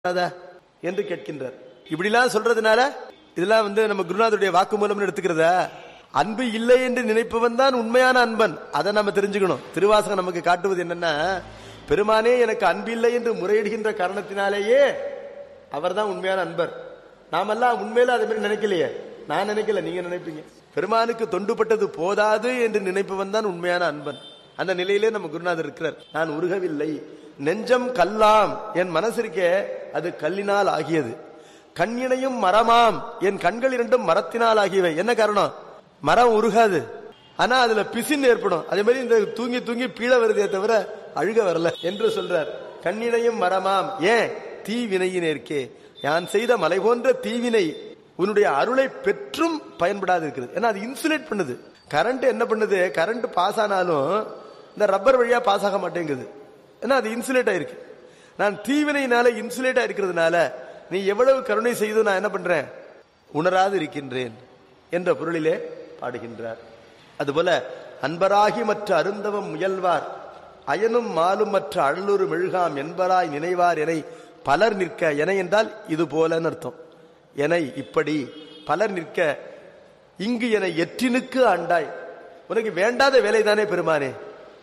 கூடாதா என்று கேட்கின்றார் இப்படிலாம் சொல்றதுனால இதெல்லாம் வந்து நம்ம குருநாதருடைய வாக்குமூலம் எடுத்துக்கிறதா அன்பு இல்லை என்று நினைப்பவன் தான் உண்மையான அன்பன் அதை நம்ம தெரிஞ்சுக்கணும் திருவாசகம் நமக்கு காட்டுவது என்னன்னா பெருமானே எனக்கு அன்பில்லை என்று முறையிடுகின்ற காரணத்தினாலேயே அவர்தான் உண்மையான அன்பர் நாமெல்லாம் உண்மையில அது மாதிரி நினைக்கலையே நான் நினைக்கல நீங்க நினைப்பீங்க பெருமானுக்கு தொண்டுபட்டது போதாது என்று நினைப்பவன் தான் உண்மையான அன்பன் அந்த நிலையிலே நம்ம குருநாதர் இருக்கிறார் நான் உருகவில்லை நெஞ்சம் கல்லாம் என் மனசு இருக்கே அது கல்லினால் ஆகியது கண்ணினையும் மரமாம் என் கண்கள் இரண்டும் மரத்தினால் ஆகியவை என்ன காரணம் மரம் உருகாது ஆனா அதுல பிசின் ஏற்படும் அதே மாதிரி இந்த தூங்கி தூங்கி பீழ வருதே தவிர அழுக வரல என்று சொல்றார் கண்ணினையும் மரமாம் ஏன் தீவினையினேற்கே யான் செய்த மலை போன்ற தீவினை உன்னுடைய அருளை பெற்றும் பயன்படாது இருக்கிறது ஏன்னா அது இன்சுலேட் பண்ணுது கரண்ட் என்ன பண்ணுது கரண்ட் பாஸ் ஆனாலும் இந்த ரப்பர் வழியா பாஸ் ஆக மாட்டேங்குது ஏன்னா அது இன்சுலேட் ஆயிருக்கு நான் தீவினையினால இன்சுலேட் ஆயிருக்கிறதுனால நீ எவ்வளவு கருணை செய்து நான் என்ன பண்றேன் உணராது இருக்கின்றேன் என்ற பொருளிலே பாடுகின்றார் அதுபோல அன்பராகி மற்ற அருந்தவம் முயல்வார் அயனும் மாலும் மற்ற அள்ளூர் மெழுகாம் என்பராய் நினைவார் என பலர் நிற்க என என்றால் இது போலன்னு அர்த்தம் என இப்படி பலர் நிற்க இங்கு என எற்றினுக்கு ஆண்டாய் உனக்கு வேண்டாத வேலைதானே பெருமானே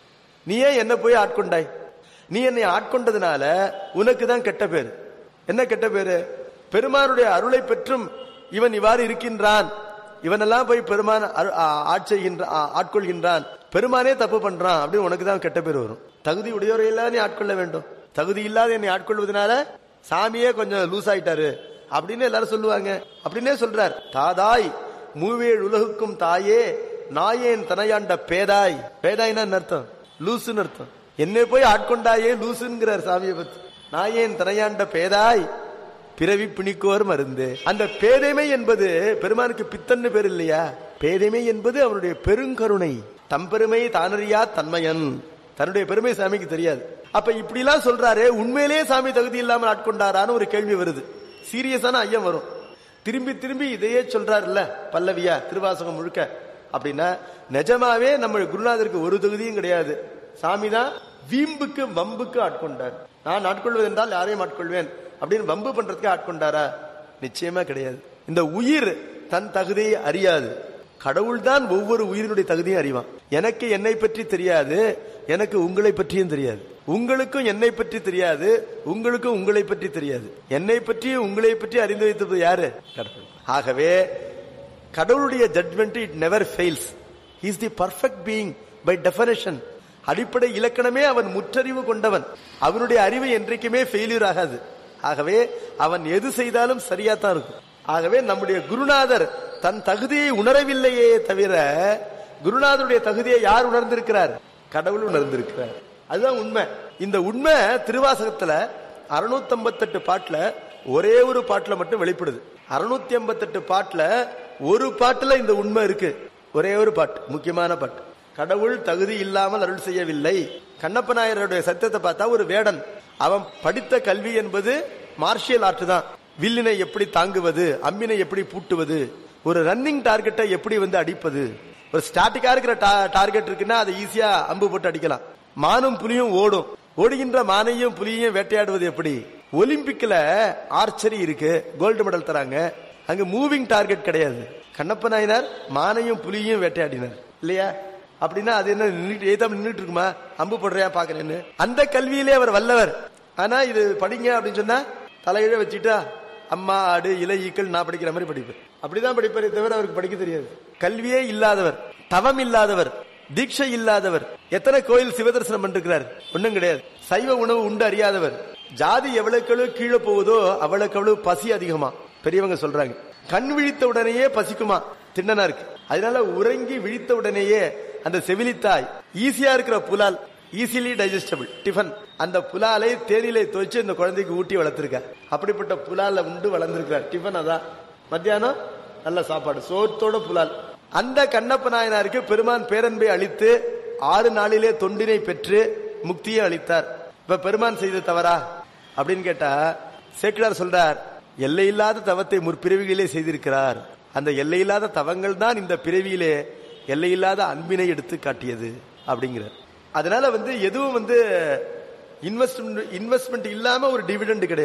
நீ ஏன் என்ன போய் ஆட்கொண்டாய் நீ என்னை ஆட்கொண்டதுனால உனக்கு தான் கெட்ட பேரு என்ன கெட்ட பேரு பெருமானுடைய அருளை பெற்றும் இவன் இவ்வாறு இருக்கின்றான் இவனெல்லாம் போய் பெருமான் அரு- ஆ- ஆட்செய்கின்ற ஆ- ஆட்கொள்கின்றான் பெருமானே தப்பு பண்றான் அப்படின்னு உனக்கு தான் கெட்ட பேர் வரும் தகுதி உடையவரையெல்லாம் நீ ஆட்கொள்ள வேண்டும் தகுதி இல்லாத என்னை ஆட்கொள்வதனால சாமியே கொஞ்சம் லூஸ் ஆயிட்டாரு அப்படின்னு எல்லாரும் சொல்லுவாங்க அப்படின்னே சொல்றார் தாதாய் மூவேழ் உலகுக்கும் தாயே நாயேன் தனையாண்ட பேதாய் பேதாய்னா என்ன அர்த்தம் லூசுன்னு அர்த்தம் என்னை போய் ஆட்கொண்டாயே லூசுங்கிறார் சாமியை பத்தி நாயேன் தனையாண்ட பேதாய் பிறவி பிணிக்கோர் மருந்து அந்த பேதைமை என்பது பெருமானுக்கு பித்தன்னு பேர் இல்லையா பேதைமை என்பது அவருடைய பெருங்கருணை தம்பெருமை தானறியா தன்மையன் தன்னுடைய பெருமை சாமிக்கு தெரியாது அப்ப இப்படி எல்லாம் சொல்றாரு உண்மையிலேயே சாமி தகுதி இல்லாமல் ஆட்கொண்டாரான்னு ஒரு கேள்வி வருது சீரியஸான ஐயம் வரும் திரும்பி திரும்பி இதையே சொல்றாருல்ல பல்லவியா திருவாசகம் முழுக்க அப்படின்னா நிஜமாவே நம்ம குருநாதருக்கு ஒரு தகுதியும் கிடையாது சாமி தான் வீம்புக்கு வம்புக்கு ஆட்கொண்டார் நான் ஆட்கொள்வது என்றால் யாரையும் ஆட்கொள்வேன் அப்படின்னு வம்பு பண்றதுக்கு ஆட்கொண்டாரா நிச்சயமா கிடையாது இந்த உயிர் தன் தகுதியை அறியாது கடவுள் தான் ஒவ்வொரு உயிரினுடைய தகுதியும் அறிவான் எனக்கு என்னை பற்றி தெரியாது எனக்கு உங்களை பற்றியும் தெரியாது உங்களுக்கும் என்னை பற்றி தெரியாது உங்களுக்கும் உங்களை பற்றி தெரியாது என்னை பற்றி உங்களை பற்றி அறிந்து வைத்தது யாரு கடவுள் ஆகவே கடவுளுடைய judgement it never fails is the perfect being by definition அடிப்படை இலக்கணமே அவன் முற்றறிவு கொண்டவன் அவனுடைய அறிவு என்றைக்குமே ஃபெயிலியர் ஆகாது ஆகவே அவன் எது செய்தாலும் சரியா தான் இருக்கும் ஆகவே நம்முடைய குருநாதர் தன் தகுதியை உணரவில்லையே தவிர குருநாதருடைய தகுதியை யார் உணர்ந்திருக்கிறார் கடவுள் உணர்ந்திருக்கிறார் அதுதான் உண்மை இந்த உண்மை திருவாசகத்துல அறுநூத்தி ஐம்பத்தெட்டு பாட்டுல ஒரே ஒரு பாட்டுல மட்டும் வெளிப்படுது அறுநூத்தி ஐம்பத்தெட்டு பாட்டுல ஒரு பாட்டுல இந்த உண்மை இருக்கு ஒரே ஒரு பாட்டு முக்கியமான பாட்டு கடவுள் தகுதி இல்லாமல் அருள் செய்யவில்லை கண்ணப்ப நாயருடைய சத்தியத்தை பார்த்தா ஒரு வேடன் அவன் படித்த கல்வி என்பது மார்ஷியல் ஆர்ட் தான் வில்லினை எப்படி தாங்குவது அம்பினை எப்படி பூட்டுவது ஒரு ரன்னிங் டார்கெட்டை எப்படி வந்து அடிப்பது ஒரு ஸ்டாட்டிக்கா இருக்கிற டார்கெட் இருக்குன்னா அதை ஈஸியா அம்பு போட்டு அடிக்கலாம் மானும் புலியும் ஓடும் ஓடுகின்ற மானையும் புலியையும் வேட்டையாடுவது எப்படி ஒலிம்பிக்ல ஆர்ச்சரி இருக்கு கோல்டு மெடல் தராங்க அங்க மூவிங் டார்கெட் கிடையாது கண்ணப்ப நாயனார் மானையும் புலியையும் வேட்டையாடினார் இல்லையா அப்படின்னா அது என்ன நின்னுட்டு ஏதாம நின்னுட்டு இருக்குமா அம்பு போடுறியா பாக்குறேன்னு அந்த கல்வியிலே அவர் வல்லவர் ஆனா இது படிங்க அப்படின்னு சொன்னா தலையில வச்சுட்டா அம்மா ஆடு இலை ஈக்கள் நான் படிக்கிற மாதிரி படிப்பேன் அப்படிதான் படிப்பாரே தவிர அவருக்கு படிக்க தெரியாது கல்வியே இல்லாதவர் தவம் இல்லாதவர் தீட்சை இல்லாதவர் எத்தனை கோயில் சிவதர்சனம் பண்ணிருக்கிறார் ஒண்ணும் கிடையாது சைவ உணவு உண்டு அறியாதவர் ஜாதி எவ்வளவுக்கு எவ்வளவு கீழே போகுதோ அவ்வளவுக்கு அவ்வளவு பசி அதிகமா பெரியவங்க சொல்றாங்க கண் விழித்த உடனேயே பசிக்குமா திண்ணனா இருக்கு அதனால உறங்கி விழித்த உடனேயே அந்த செவிலித்தாய் ஈஸியா இருக்கிற புலால் ஈஸிலி டைஜஸ்டபிள் டிஃபன் அந்த புலாலை தேனிலை துவைச்சு இந்த குழந்தைக்கு ஊட்டி வளர்த்திருக்க அப்படிப்பட்ட புலால உண்டு வளர்ந்திருக்கிறார் டிஃபன் அதான் மத்தியானம் நல்ல சாப்பாடு சோத்தோட புலால் அந்த கண்ணப்ப நாயனாருக்கு பெருமான் பேரன்பை அளித்து ஆறு நாளிலே தொண்டினை பெற்று முக்தியை அளித்தார் இப்ப பெருமான் செய்த தவறா அப்படின்னு கேட்டா சேக்கிழார் சொல்றார் எல்லையில்லாத தவத்தை முற்பிறவிகளிலே செய்திருக்கிறார் அந்த எல்லையில்லாத தவங்கள் தான் இந்த பிறவியிலே எல்லையில்லாத அன்பினை எடுத்து காட்டியது அப்படிங்கிறார் அதனால வந்து எதுவும் வந்து இன்வெஸ்ட்மெண்ட் இன்வெஸ்ட்மெண்ட் இல்லாம ஒரு டிவிடெண்ட் கிடையாது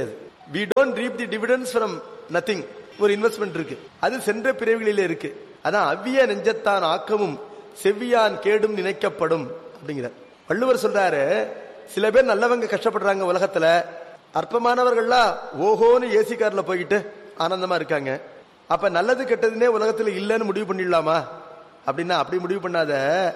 we don't reap the dividends from nothing ஒரு இன்வெஸ்ட்மெண்ட் இருக்கு அது சென்ற பிறவிகளிலே இருக்கு அதான் அவ்விய நெஞ்சத்தான் ஆக்கமும் செவ்வியான் கேடும் நினைக்கப்படும் அப்படிங்கிறார் வள்ளுவர் சொல்றாரு சில பேர் நல்லவங்க கஷ்டப்படுறாங்க உலகத்துல அற்பமானவர்கள்லாம் ஓஹோன்னு ஏசி கார்ல போயிட்டு ஆனந்தமா இருக்காங்க அப்ப நல்லது கெட்டதுன்னே உலகத்துல இல்லைன்னு முடிவு பண்ணிடலாமா அப்படின்னா அப்படி முடிவு பண்ணாத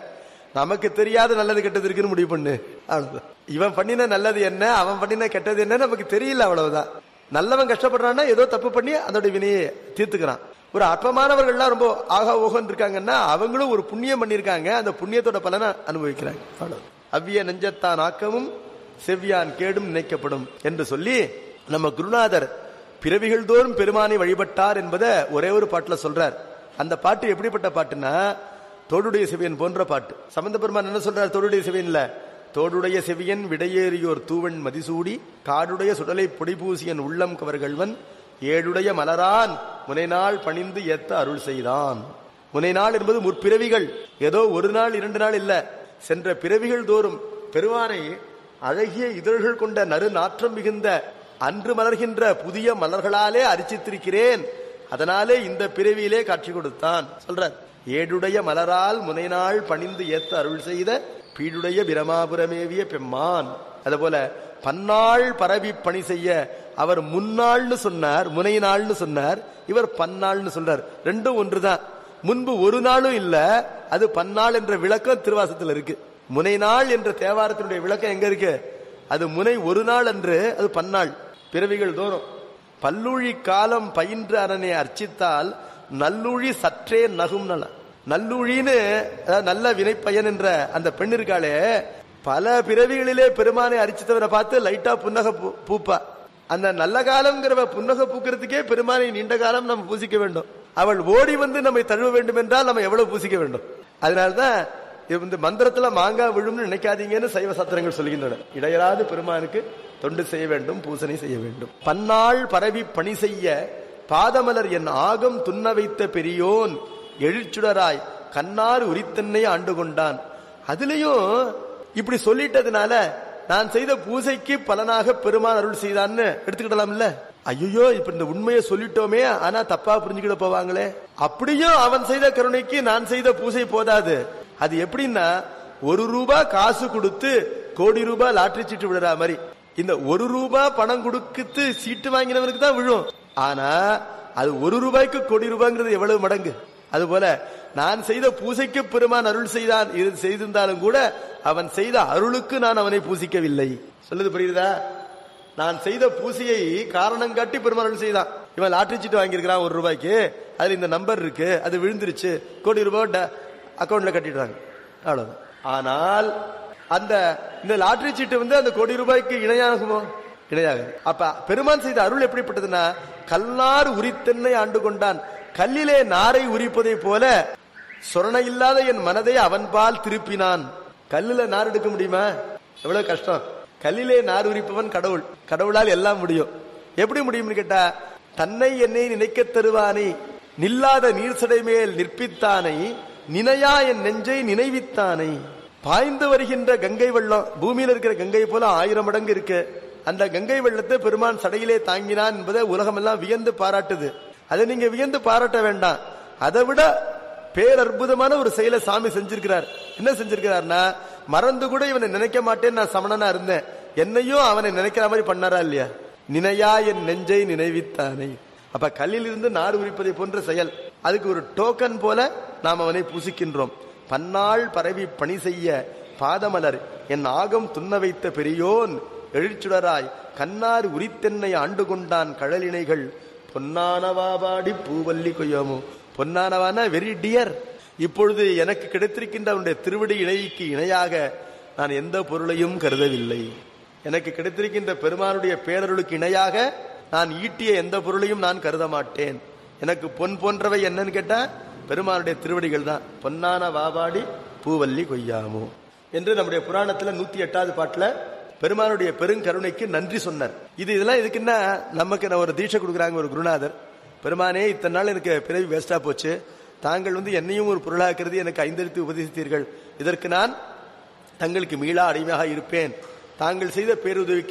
நமக்கு தெரியாத நல்லது கெட்டது இருக்குன்னு முடிவு பண்ணு அவ்வளவுதான் இவன் பண்ணின நல்லது என்ன அவன் பண்ணின கெட்டது என்ன நமக்கு தெரியல அவ்வளவுதான் நல்லவன் கஷ்டப்படுறான்னா ஏதோ தப்பு பண்ணி அதோட வினையை தீர்த்துக்கிறான் ஒரு அற்பமானவர்கள்லாம் ரொம்ப ஆகா ஓகன் இருக்காங்கன்னா அவங்களும் ஒரு புண்ணியம் பண்ணிருக்காங்க அந்த புண்ணியத்தோட பலனை அனுபவிக்கிறாங்க அவ்வளவு அவ்விய நெஞ்சத்தான் ஆக்கமும் செவ்வியான் கேடும் நினைக்கப்படும் என்று சொல்லி நம்ம குருநாதர் பிறவிகள் தோறும் பெருமானை வழிபட்டார் என்பதை ஒரே ஒரு பாட்டுல சொல்றார் அந்த பாட்டு எப்படிப்பட்ட பாட்டுன்னா தோடுடைய செவியன் போன்ற பாட்டு சம்பந்த பெருமான் என்ன சொல்றார் தோடுடைய செவியன்ல தோடுடைய செவியன் விடையேறியோர் தூவன் மதிசூடி காடுடைய சுடலை பொடிபூசியன் உள்ளம் கவர்கள்வன் ஏழுடைய மலரான் முனைநாள் பணிந்து ஏத்த அருள் செய்தான் முனைநாள் என்பது முற்பிறவிகள் ஏதோ ஒரு நாள் இரண்டு நாள் இல்ல சென்ற பிறவிகள் தோறும் பெருமானை அழகிய இதழ்கள் கொண்ட நறு நாற்றம் மிகுந்த அன்று மலர்கின்ற புதிய மலர்களாலே அரிச்சித்திருக்கிறேன் அதனாலே இந்த பிறவியிலே காட்சி கொடுத்தான் சொல்றார் ஏடுடைய மலரால் முனைநாள் பணிந்து ஏத்த அருள் செய்த பீடுடைய பிரமாபுரமேவிய பெம்மான் அதுபோல பன்னாள் பரவி பணி செய்ய அவர் முன்னாள்னு சொன்னார் முனை நாள்னு சொன்னார் இவர் பன்னாள்னு சொல்றார் ரெண்டும் ஒன்றுதான் முன்பு ஒரு நாளும் இல்ல அது பன்னாள் என்ற விளக்கம் திருவாசத்துல இருக்கு முனை நாள் என்ற தேவாரத்தினுடைய விளக்கம் எங்க இருக்கு அது முனை ஒரு நாள் அன்று அது பன்னாள் பிறவிகள் தோறும் பல்லுழி காலம் பயின்று அரணை அர்ச்சித்தால் நல்லுழி சற்றே நகும் நல நல்லுழின்னு அதாவது நல்ல வினைப்பயன் என்ற அந்த பெண் இருக்காளே பல பிறவிகளிலே பெருமானை அரிச்சித்தவரை பார்த்து லைட்டா புன்னக பூ- பூப்பா அந்த நல்ல காலம்ங்கிறவ புன்னக பூக்கிறதுக்கே பெருமானை நீண்ட காலம் நம்ம பூசிக்க வேண்டும் அவள் ஓடி வந்து நம்மை தழுவ வேண்டும் என்றால் நம்ம எவ்வளவு பூசிக்க வேண்டும் அதனால்தான் இந்த மந்திரத்துல மாங்காய் விழும்னு நினைக்காதீங்கன்னு சைவ சாத்திரங்கள் சொல்கின்றன இடையராது பெருமானுக்கு தொண்டு செய்ய வேண்டும் பூசனை செய்ய வேண்டும் பன்னாள் பரவி பணி செய்ய பாதமலர் என் ஆகம் துண்ண வைத்த பெரியோன் எழிற்சுடராய் கண்ணார் உரித்தன்னை ஆண்டு கொண்டான் அதுலயும் இப்படி சொல்லிட்டதுனால நான் செய்த பூசைக்கு பலனாக பெருமான் அருள் செய்தான்னு எடுத்துக்கிடலாம்ல ஐயோ இப்ப இந்த உண்மையை சொல்லிட்டோமே ஆனா தப்பா புரிஞ்சுக்கிட போவாங்களே அப்படியும் அவன் செய்த கருணைக்கு நான் செய்த பூசை போதாது அது எப்படின்னா ஒரு ரூபா காசு கொடுத்து கோடி ரூபாய் லாட்டரி சீட்டு விடுற மாதிரி இந்த ஒரு ரூபாய் பணம் கொடுத்து சீட்டு வாங்கினவனுக்கு தான் விழும் ஆனா அது ஒரு ரூபாய்க்கு கோடி ரூபாய்ங்கிறது எவ்வளவு மடங்கு அதுபோல நான் செய்த பூசைக்கு பெருமான் அருள் செய்தான் இது செய்திருந்தாலும் கூட அவன் செய்த அருளுக்கு நான் அவனை பூசிக்கவில்லை சொல்லுது புரியுதா நான் செய்த பூசையை காரணம் காட்டி பெருமான் அருள் செய்தான் இவன் லாட்டரி சீட்டு வாங்கியிருக்கிறான் ஒரு ரூபாய்க்கு அதுல இந்த நம்பர் இருக்கு அது விழுந்துருச்சு கோடி ரூபாய் ட- அக்கவுண்ட்ல கட்டிடுறாங்க அவ்வளவுதான் ஆனால் அந்த இந்த லாட்டரி சீட்டு வந்து அந்த கோடி ரூபாய்க்கு இணையாகுமோ இணையாக அப்ப பெருமான் செய்த அருள் எப்படிப்பட்டதுன்னா கல்லார் உரித்தென்னை ஆண்டு கொண்டான் கல்லிலே நாரை உரிப்பதை போல சொரண இல்லாத என் மனதை அவன்பால் திருப்பினான் கல்லுல நார் எடுக்க முடியுமா எவ்வளவு கஷ்டம் கல்லிலே நார் உரிப்பவன் கடவுள் கடவுளால் எல்லாம் முடியும் எப்படி முடியும்னு கேட்டா தன்னை என்னை நினைக்கத் தருவானை நில்லாத நீர்சடை மேல் நிற்பித்தானை நினையா என் நெஞ்சை நினைவித்தானை பாய்ந்து வருகின்ற கங்கை வெள்ளம் பூமியில இருக்கிற கங்கை போல ஆயிரம் மடங்கு இருக்கு அந்த கங்கை வெள்ளத்தை பெருமான் சடையிலே தாங்கினான் என்பதை உலகமெல்லாம் வியந்து பாராட்டுது அதை நீங்க வியந்து பாராட்ட வேண்டாம் அதை விட பேரற்புதமான ஒரு செயலை சாமி செஞ்சிருக்கிறார் என்ன செஞ்சிருக்கிறார்னா மறந்து கூட இவனை நினைக்க மாட்டேன்னு நான் சமணனா இருந்தேன் என்னையும் அவனை நினைக்கிற மாதிரி பண்ணாரா இல்லையா நினையா என் நெஞ்சை நினைவித்தானே அப்ப கல்லில் இருந்து நார் உரிப்பதை போன்ற செயல் அதுக்கு ஒரு டோக்கன் போல நாம் அவனை பூசிக்கின்றோம் பன்னாள் பரவி பணி செய்ய பாதமலர் என் ஆகம் துண்ண வைத்த பெரியோன் எழிற்சுடராய் கண்ணார் உரித்தென்னை ஆண்டு கொண்டான் கழலினைகள் பொன்னானவாபாடி பூவல்லி கொய்யோமோ பொன்னானவான வெரி டியர் இப்பொழுது எனக்கு கிடைத்திருக்கின்ற அவனுடைய திருவடி இணைக்கு இணையாக நான் எந்த பொருளையும் கருதவில்லை எனக்கு கிடைத்திருக்கின்ற பெருமானுடைய பேரருளுக்கு இணையாக நான் ஈட்டிய எந்த பொருளையும் நான் கருத மாட்டேன் எனக்கு பொன் போன்றவை என்னன்னு கேட்டா பெருமானுடைய திருவடிகள் தான் பொன்னான வாபாடி பூவல்லி கொய்யாமோ என்று நம்முடைய புராணத்துல நூத்தி எட்டாவது பாட்டுல பெருமானுடைய பெருங்கருணைக்கு நன்றி சொன்னார் இது இதெல்லாம் எதுக்குன்னா நமக்கு நான் ஒரு தீட்சை கொடுக்குறாங்க ஒரு குருநாதர் பெருமானே இத்தனை நாள் எனக்கு பிறவி வேஸ்டா போச்சு தாங்கள் வந்து என்னையும் ஒரு பொருளாக்குறது எனக்கு ஐந்தெழுத்து உபதேசித்தீர்கள் இதற்கு நான் தங்களுக்கு மீளா அடிமையாக இருப்பேன் தாங்கள் செய்த பேருதவிக்கு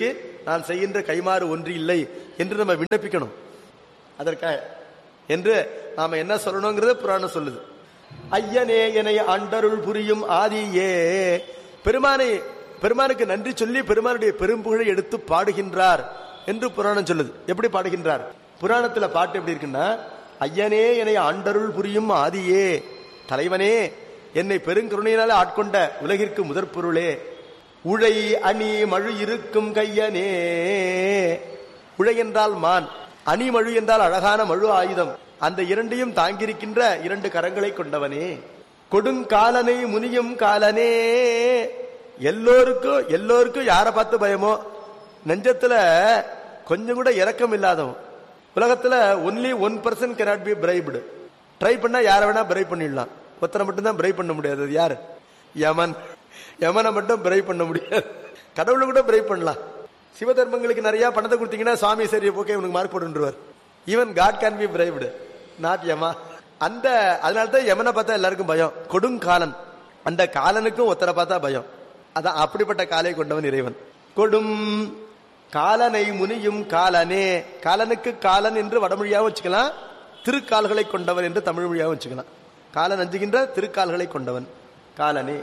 நான் செய்கின்ற கைமாறு ஒன்று இல்லை என்று நம்ம விண்ணப்பிக்கணும் அதற்காக என்று நாம என்ன சொல்லணுங்கிறத புராணம் சொல்லுது ஐயனே என்னை ஆண்டருள் புரியும் ஆதியே பெருமானை பெருமானுக்கு நன்றி சொல்லி பெருமானுடைய பெரும்புகழை எடுத்து பாடுகின்றார் என்று புராணம் சொல்லுது எப்படி பாடுகின்றார் புராணத்துல பாட்டு எப்படி இருக்குன்னா ஐயனே என்னை ஆண்டருள் புரியும் ஆதியே தலைவனே என்னை பெருங்கருணையினால ஆட்கொண்ட உலகிற்கு முதற் பொருளே உழை அணி மழு இருக்கும் கையனே உழை என்றால் மான் அணி மழு என்றால் அழகான மழு ஆயுதம் அந்த இரண்டையும் தாங்கியிருக்கின்ற இரண்டு கரங்களை கொண்டவனே கொடுங்காலனை முனியும் காலனே எல்லோருக்கும் எல்லோருக்கும் யாரை பார்த்து பயமோ நெஞ்சத்துல கொஞ்சம் கூட இரக்கம் இல்லாதவன் உலகத்துல only one person cannot be bribed try பண்ணா யாரை வேணா பிரைப் பண்ணிடலாம் ஒருத்தரை மட்டும் தான் பிரைப் பண்ண முடியாது அது யாரு யமன் யமனை மட்டும் பிரைப் பண்ண முடியாது கடவுளை கூட பிரைப் பண்ணலாம் சிவதர்மங்களுக்கு நிறைய பணத்தை கொடுத்தீங்கன்னா சாமி சரி ஓகே உனக்கு மார்க் போட்டுருவார் even God can be bribed not யமா அந்த அதனால தான் யமனை பார்த்தா எல்லாருக்கும் பயம் கொடுங்காலன் அந்த காலனுக்கும் ஒத்தரை பார்த்தா பயம் அதான் அப்படிப்பட்ட காலை கொண்டவன் இறைவன் கொடும் காலனை முனியும் காலனே காலனுக்கு காலன் என்று வடமொழியாகவும் வச்சுக்கலாம் திருக்கால்களை கொண்டவன் என்று தமிழ் மொழியாகவும் வச்சுக்கலாம் காலன் அஞ்சுகின்ற திருக்கால்களை கொண்டவன் காலனே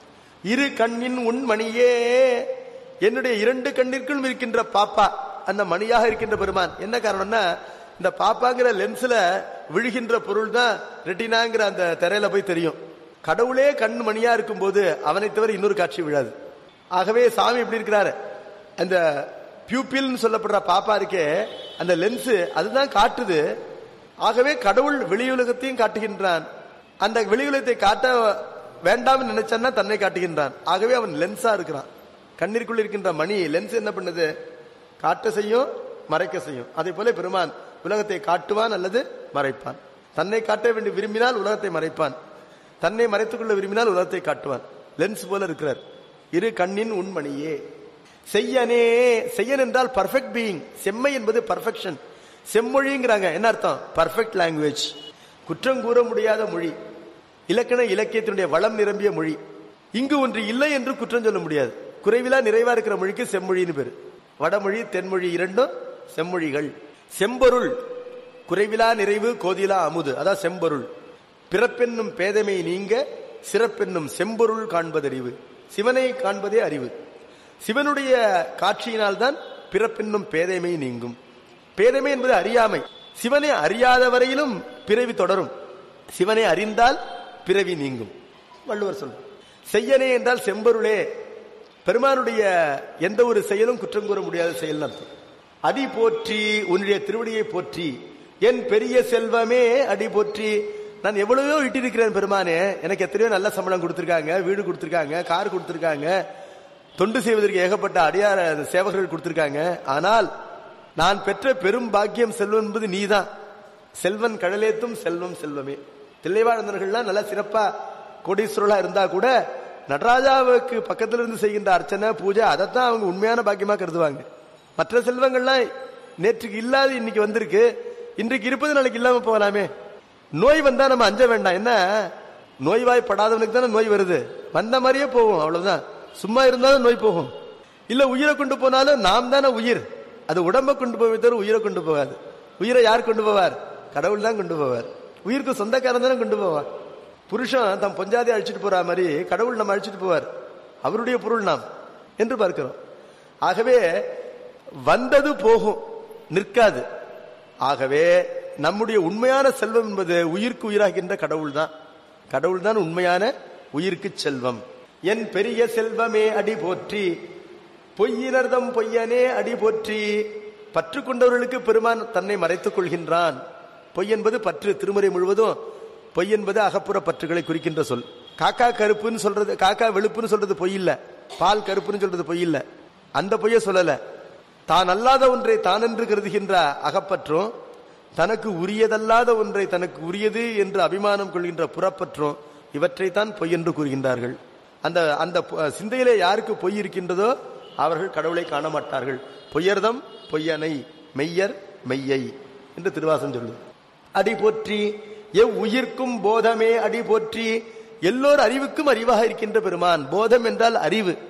இரு கண்ணின் உன் மணியே என்னுடைய இரண்டு கண்ணிற்குள் இருக்கின்ற பாப்பா அந்த மணியாக இருக்கின்ற பெருமான் என்ன காரணம்னா இந்த பாப்பாங்கிற லென்ஸ்ல விழுகின்ற பொருள் தான் ரெட்டினாங்கிற அந்த திரையில போய் தெரியும் கடவுளே கண் மணியா இருக்கும்போது அவனை தவிர இன்னொரு காட்சி விழாது ஆகவே சாமி எப்படி இருக்கிறாரு அந்த பியூப்பில்னு சொல்லப்படுற பாப்பா இருக்கே அந்த லென்ஸ் அதுதான் காட்டுது ஆகவே கடவுள் வெளியுலகத்தையும் காட்டுகின்றான் அந்த வெளியுலகத்தை காட்ட வேண்டாம்னு நினைச்சான்னா தன்னை காட்டுகின்றான் ஆகவே அவன் லென்ஸா இருக்கிறான் கண்ணிற்குள் இருக்கின்ற மணி லென்ஸ் என்ன பண்ணுது காட்ட செய்யும் மறைக்க செய்யும் அதே போல பெருமான் உலகத்தை காட்டுவான் அல்லது மறைப்பான் தன்னை காட்ட வேண்டி விரும்பினால் உலகத்தை மறைப்பான் தன்னை மறைத்துக் கொள்ள விரும்பினால் உலகத்தை காட்டுவான் லென்ஸ் போல இருக்கிறார் இரு கண்ணின் உண்மணியே செய்யனே செய்யன் என்றால் பர்ஃபெக்ட் பீயிங் செம்மை என்பது பர்ஃபெக்ஷன் செம்மொழிங்கிறாங்க என்ன அர்த்தம் பர்ஃபெக்ட் லாங்குவேஜ் குற்றம் கூற முடியாத மொழி இலக்கண இலக்கியத்தினுடைய வளம் நிரம்பிய மொழி இங்கு ஒன்று இல்லை என்று குற்றம் சொல்ல முடியாது குறைவிலா நிறைவா இருக்கிற மொழிக்கு செம்மொழின்னு பேரு வடமொழி தென்மொழி இரண்டும் செம்மொழிகள் செம்பொருள் குறைவிலா நிறைவு கோதிலா அமுது அதான் செம்பொருள் பிறப்பென்னும் பேதமை நீங்க சிறப்பென்னும் செம்பொருள் காண்பதறிவு சிவனை காண்பதே அறிவு சிவனுடைய காட்சியினால்தான் பிறப்பென்னும் பேதைமை நீங்கும் பேதைமை என்பது அறியாமை சிவனை அறியாத வரையிலும் பிறவி தொடரும் சிவனை அறிந்தால் பிறவி நீங்கும் வள்ளுவர் சொல் செய்யனே என்றால் செம்பொருளே பெருமானுடைய எந்த ஒரு செயலும் குற்றம் கூற முடியாத செயல் அர்த்தம் அடி போற்றி உன்னுடைய திருவடியை போற்றி என் பெரிய செல்வமே அடி போற்றி நான் எவ்வளவோ இட்டிருக்கிறேன் பெருமானே எனக்கு எத்தனையோ நல்ல சம்பளம் கொடுத்திருக்காங்க வீடு கொடுத்திருக்காங்க கார் கொடுத்திருக்காங்க தொண்டு செய்வதற்கு ஏகப்பட்ட அடியார சேவகர்கள் கொடுத்திருக்காங்க ஆனால் நான் பெற்ற பெரும் பாக்கியம் செல்வம் என்பது நீதான் செல்வன் கடலேத்தும் செல்வம் செல்வமே தில்லைவாழ்ந்தவர்கள்லாம் நல்லா சிறப்பா கோடீஸ்வரலா இருந்தா கூட நடராஜாவுக்கு பக்கத்துல இருந்து செய்கின்ற அர்ச்சனை பூஜை அதைத்தான் அவங்க உண்மையான பாக்கியமா கருதுவாங்க மற்ற செல்வங்கள்லாம் நேற்றுக்கு இல்லாத இன்னைக்கு வந்திருக்கு இன்றைக்கு இருப்பது நாளைக்கு இல்லாம போகலாமே நோய் வந்தா நம்ம அஞ்ச வேண்டாம் என்ன நோய்வாய்ப்படாதவனுக்கு தானே நோய் வருது வந்த மாதிரியே போகும் அவ்வளவுதான் சும்மா இருந்தாலும் நோய் போகும் இல்ல உயிரை கொண்டு போனாலும் நாம் தானே உயிர் அது உடம்ப கொண்டு போவே தவிர உயிரை கொண்டு போகாது உயிரை யார் கொண்டு போவார் கடவுள் தான் கொண்டு போவார் உயிருக்கு சொந்தக்காரன் தானே கொண்டு போவார் புருஷன் தம் பொஞ்சாதி அழிச்சிட்டு போற மாதிரி கடவுள் நம்ம அழிச்சிட்டு போவார் அவருடைய பொருள் நாம் என்று பார்க்கிறோம் ஆகவே வந்தது போகும் நிற்காது ஆகவே நம்முடைய உண்மையான செல்வம் என்பது உயிருக்கு உயிராகின்ற கடவுள் தான் கடவுள் தான் உண்மையான உயிருக்கு செல்வம் என் பெரிய செல்வமே அடி போற்றி பொய்யினர்தம் பொய்யனே அடி போற்றி பற்று கொண்டவர்களுக்கு பெருமான் தன்னை மறைத்துக் கொள்கின்றான் பொய் என்பது பற்று திருமுறை முழுவதும் பொய் என்பது அகப்புற பற்றுகளை குறிக்கின்ற சொல் காக்கா கருப்புன்னு சொல்றது காக்கா வெளுப்புன்னு சொல்றது பொய் இல்ல பால் கருப்புன்னு சொல்றது பொய் இல்ல அந்த பொய்ய சொல்லல தான் அல்லாத ஒன்றை தான் என்று கருதுகின்ற அகப்பற்றும் தனக்கு உரியதல்லாத ஒன்றை தனக்கு உரியது என்று அபிமானம் கொள்கின்ற புறப்பற்றும் இவற்றைத்தான் பொய் என்று கூறுகின்றார்கள் அந்த அந்த பொ- சிந்தையிலே யாருக்கு பொய் இருக்கின்றதோ அவர்கள் கடவுளை காண மாட்டார்கள் பொய்யர்தம் பொய்யனை மெய்யர் மெய்யை என்று திருவாசம் சொல்லுது அடி போற்றி எவ் உயிர்க்கும் போதமே அடி போற்றி எல்லோர் அறிவுக்கும் அறிவாக இருக்கின்ற பெருமான் போதம் என்றால் அறிவு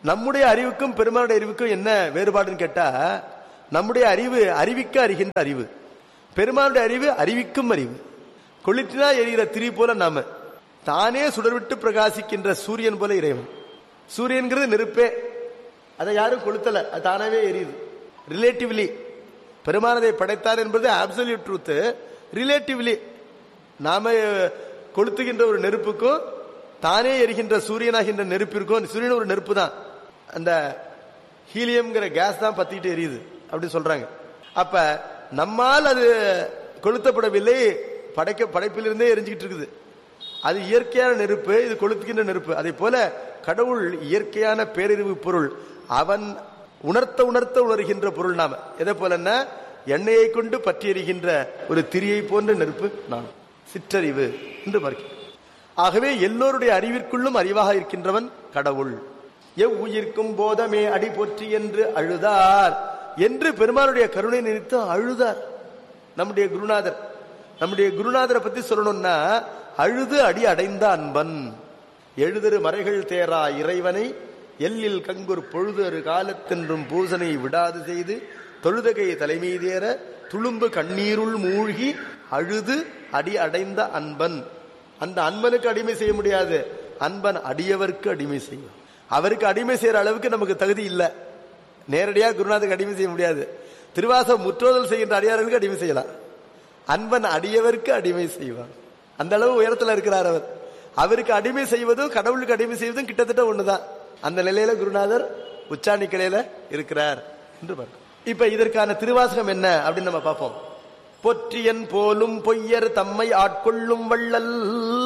நம்முடைய அறிவுக்கும் பெருமானுடைய அறிவுக்கும் என்ன வேறுபாடுன்னு கேட்டா நம்முடைய அறிவு அறிவிக்க அறிகின்ற அறிவு பெருமானுடைய அறிவு அறிவிக்கும் அறிவு கொளுத்தினா எரிகிற திரி போல நாம தானே சுடர்விட்டு பிரகாசிக்கின்ற சூரியன் போல இறைவன் சூரியன்கிறது நெருப்பே அதை யாரும் கொளுத்தல அது தானாவே எரியுது ரிலேட்டிவ்லி பெருமானதை படைத்தார் என்பது அப்சல்யூட் ட்ரூத் ரிலேட்டிவ்லி நாம கொளுத்துகின்ற ஒரு நெருப்புக்கும் தானே எரிகின்ற சூரியனாகின்ற நெருப்பிற்கும் சூரியன் ஒரு நெருப்பு தான் அந்த ஹீலியம்ங்கிற கேஸ் தான் பத்திட்டு எரியுது அப்படி சொல்றாங்க அப்ப நம்மால் அது கொளுத்தப்படவில்லை படைக்க படைப்பிலிருந்தே எரிஞ்சுக்கிட்டு இருக்குது அது இயற்கையான நெருப்பு இது கொளுத்துகின்ற நெருப்பு அதே போல கடவுள் இயற்கையான பேரறிவு பொருள் அவன் உணர்த்த உணர்த்த உணர்கின்ற பொருள் நாம எதை போலன்னா எண்ணெயை கொண்டு பற்றி எறிகின்ற ஒரு திரியை போன்ற நெருப்பு நான் சிற்றறிவு என்று பார்க்கிறேன் ஆகவே எல்லோருடைய அறிவிற்குள்ளும் அறிவாக இருக்கின்றவன் கடவுள் எவ் உயிர்க்கும் போதமே அடி போற்றி என்று அழுதார் என்று பெருமானுடைய கருணை நினைத்து அழுதார் நம்முடைய குருநாதர் நம்முடைய குருநாதரை பத்தி சொல்லணும்னா அழுது அடி அடைந்த அன்பன் எழுதரு மறைகள் தேரா இறைவனை எல்லில் கங்குர் பொழுதொரு காலத்தென்றும் பூசனை விடாது செய்து தொழுதகை தலைமீதேற துளும்பு கண்ணீருள் மூழ்கி அழுது அடி அடைந்த அன்பன் அந்த அன்பனுக்கு அடிமை செய்ய முடியாது அன்பன் அடியவர்க்கு அடிமை செய்யும் அவருக்கு அடிமை செய்யற அளவுக்கு நமக்கு தகுதி இல்லை நேரடியா குருநாதருக்கு அடிமை செய்ய முடியாது திருவாசம் முற்றோதல் செய்கின்ற அடியார்களுக்கு அடிமை செய்யலாம் அன்பன் அடியவர்க்கு அடிமை செய்வான் அந்த அளவு உயரத்துல இருக்கிறார் அவர் அவருக்கு அடிமை செய்வதும் கடவுளுக்கு அடிமை செய்வதும் கிட்டத்தட்ட ஒண்ணுதான் அந்த நிலையில குருநாதர் உச்சாணி கிளையில இருக்கிறார் என்று பார்க்கிறோம் இப்ப இதற்கான திருவாசகம் என்ன அப்படின்னு நம்ம பார்ப்போம் பொற்றியன் போலும் பொய்யர் தம்மை ஆட்கொள்ளும் வள்ளல்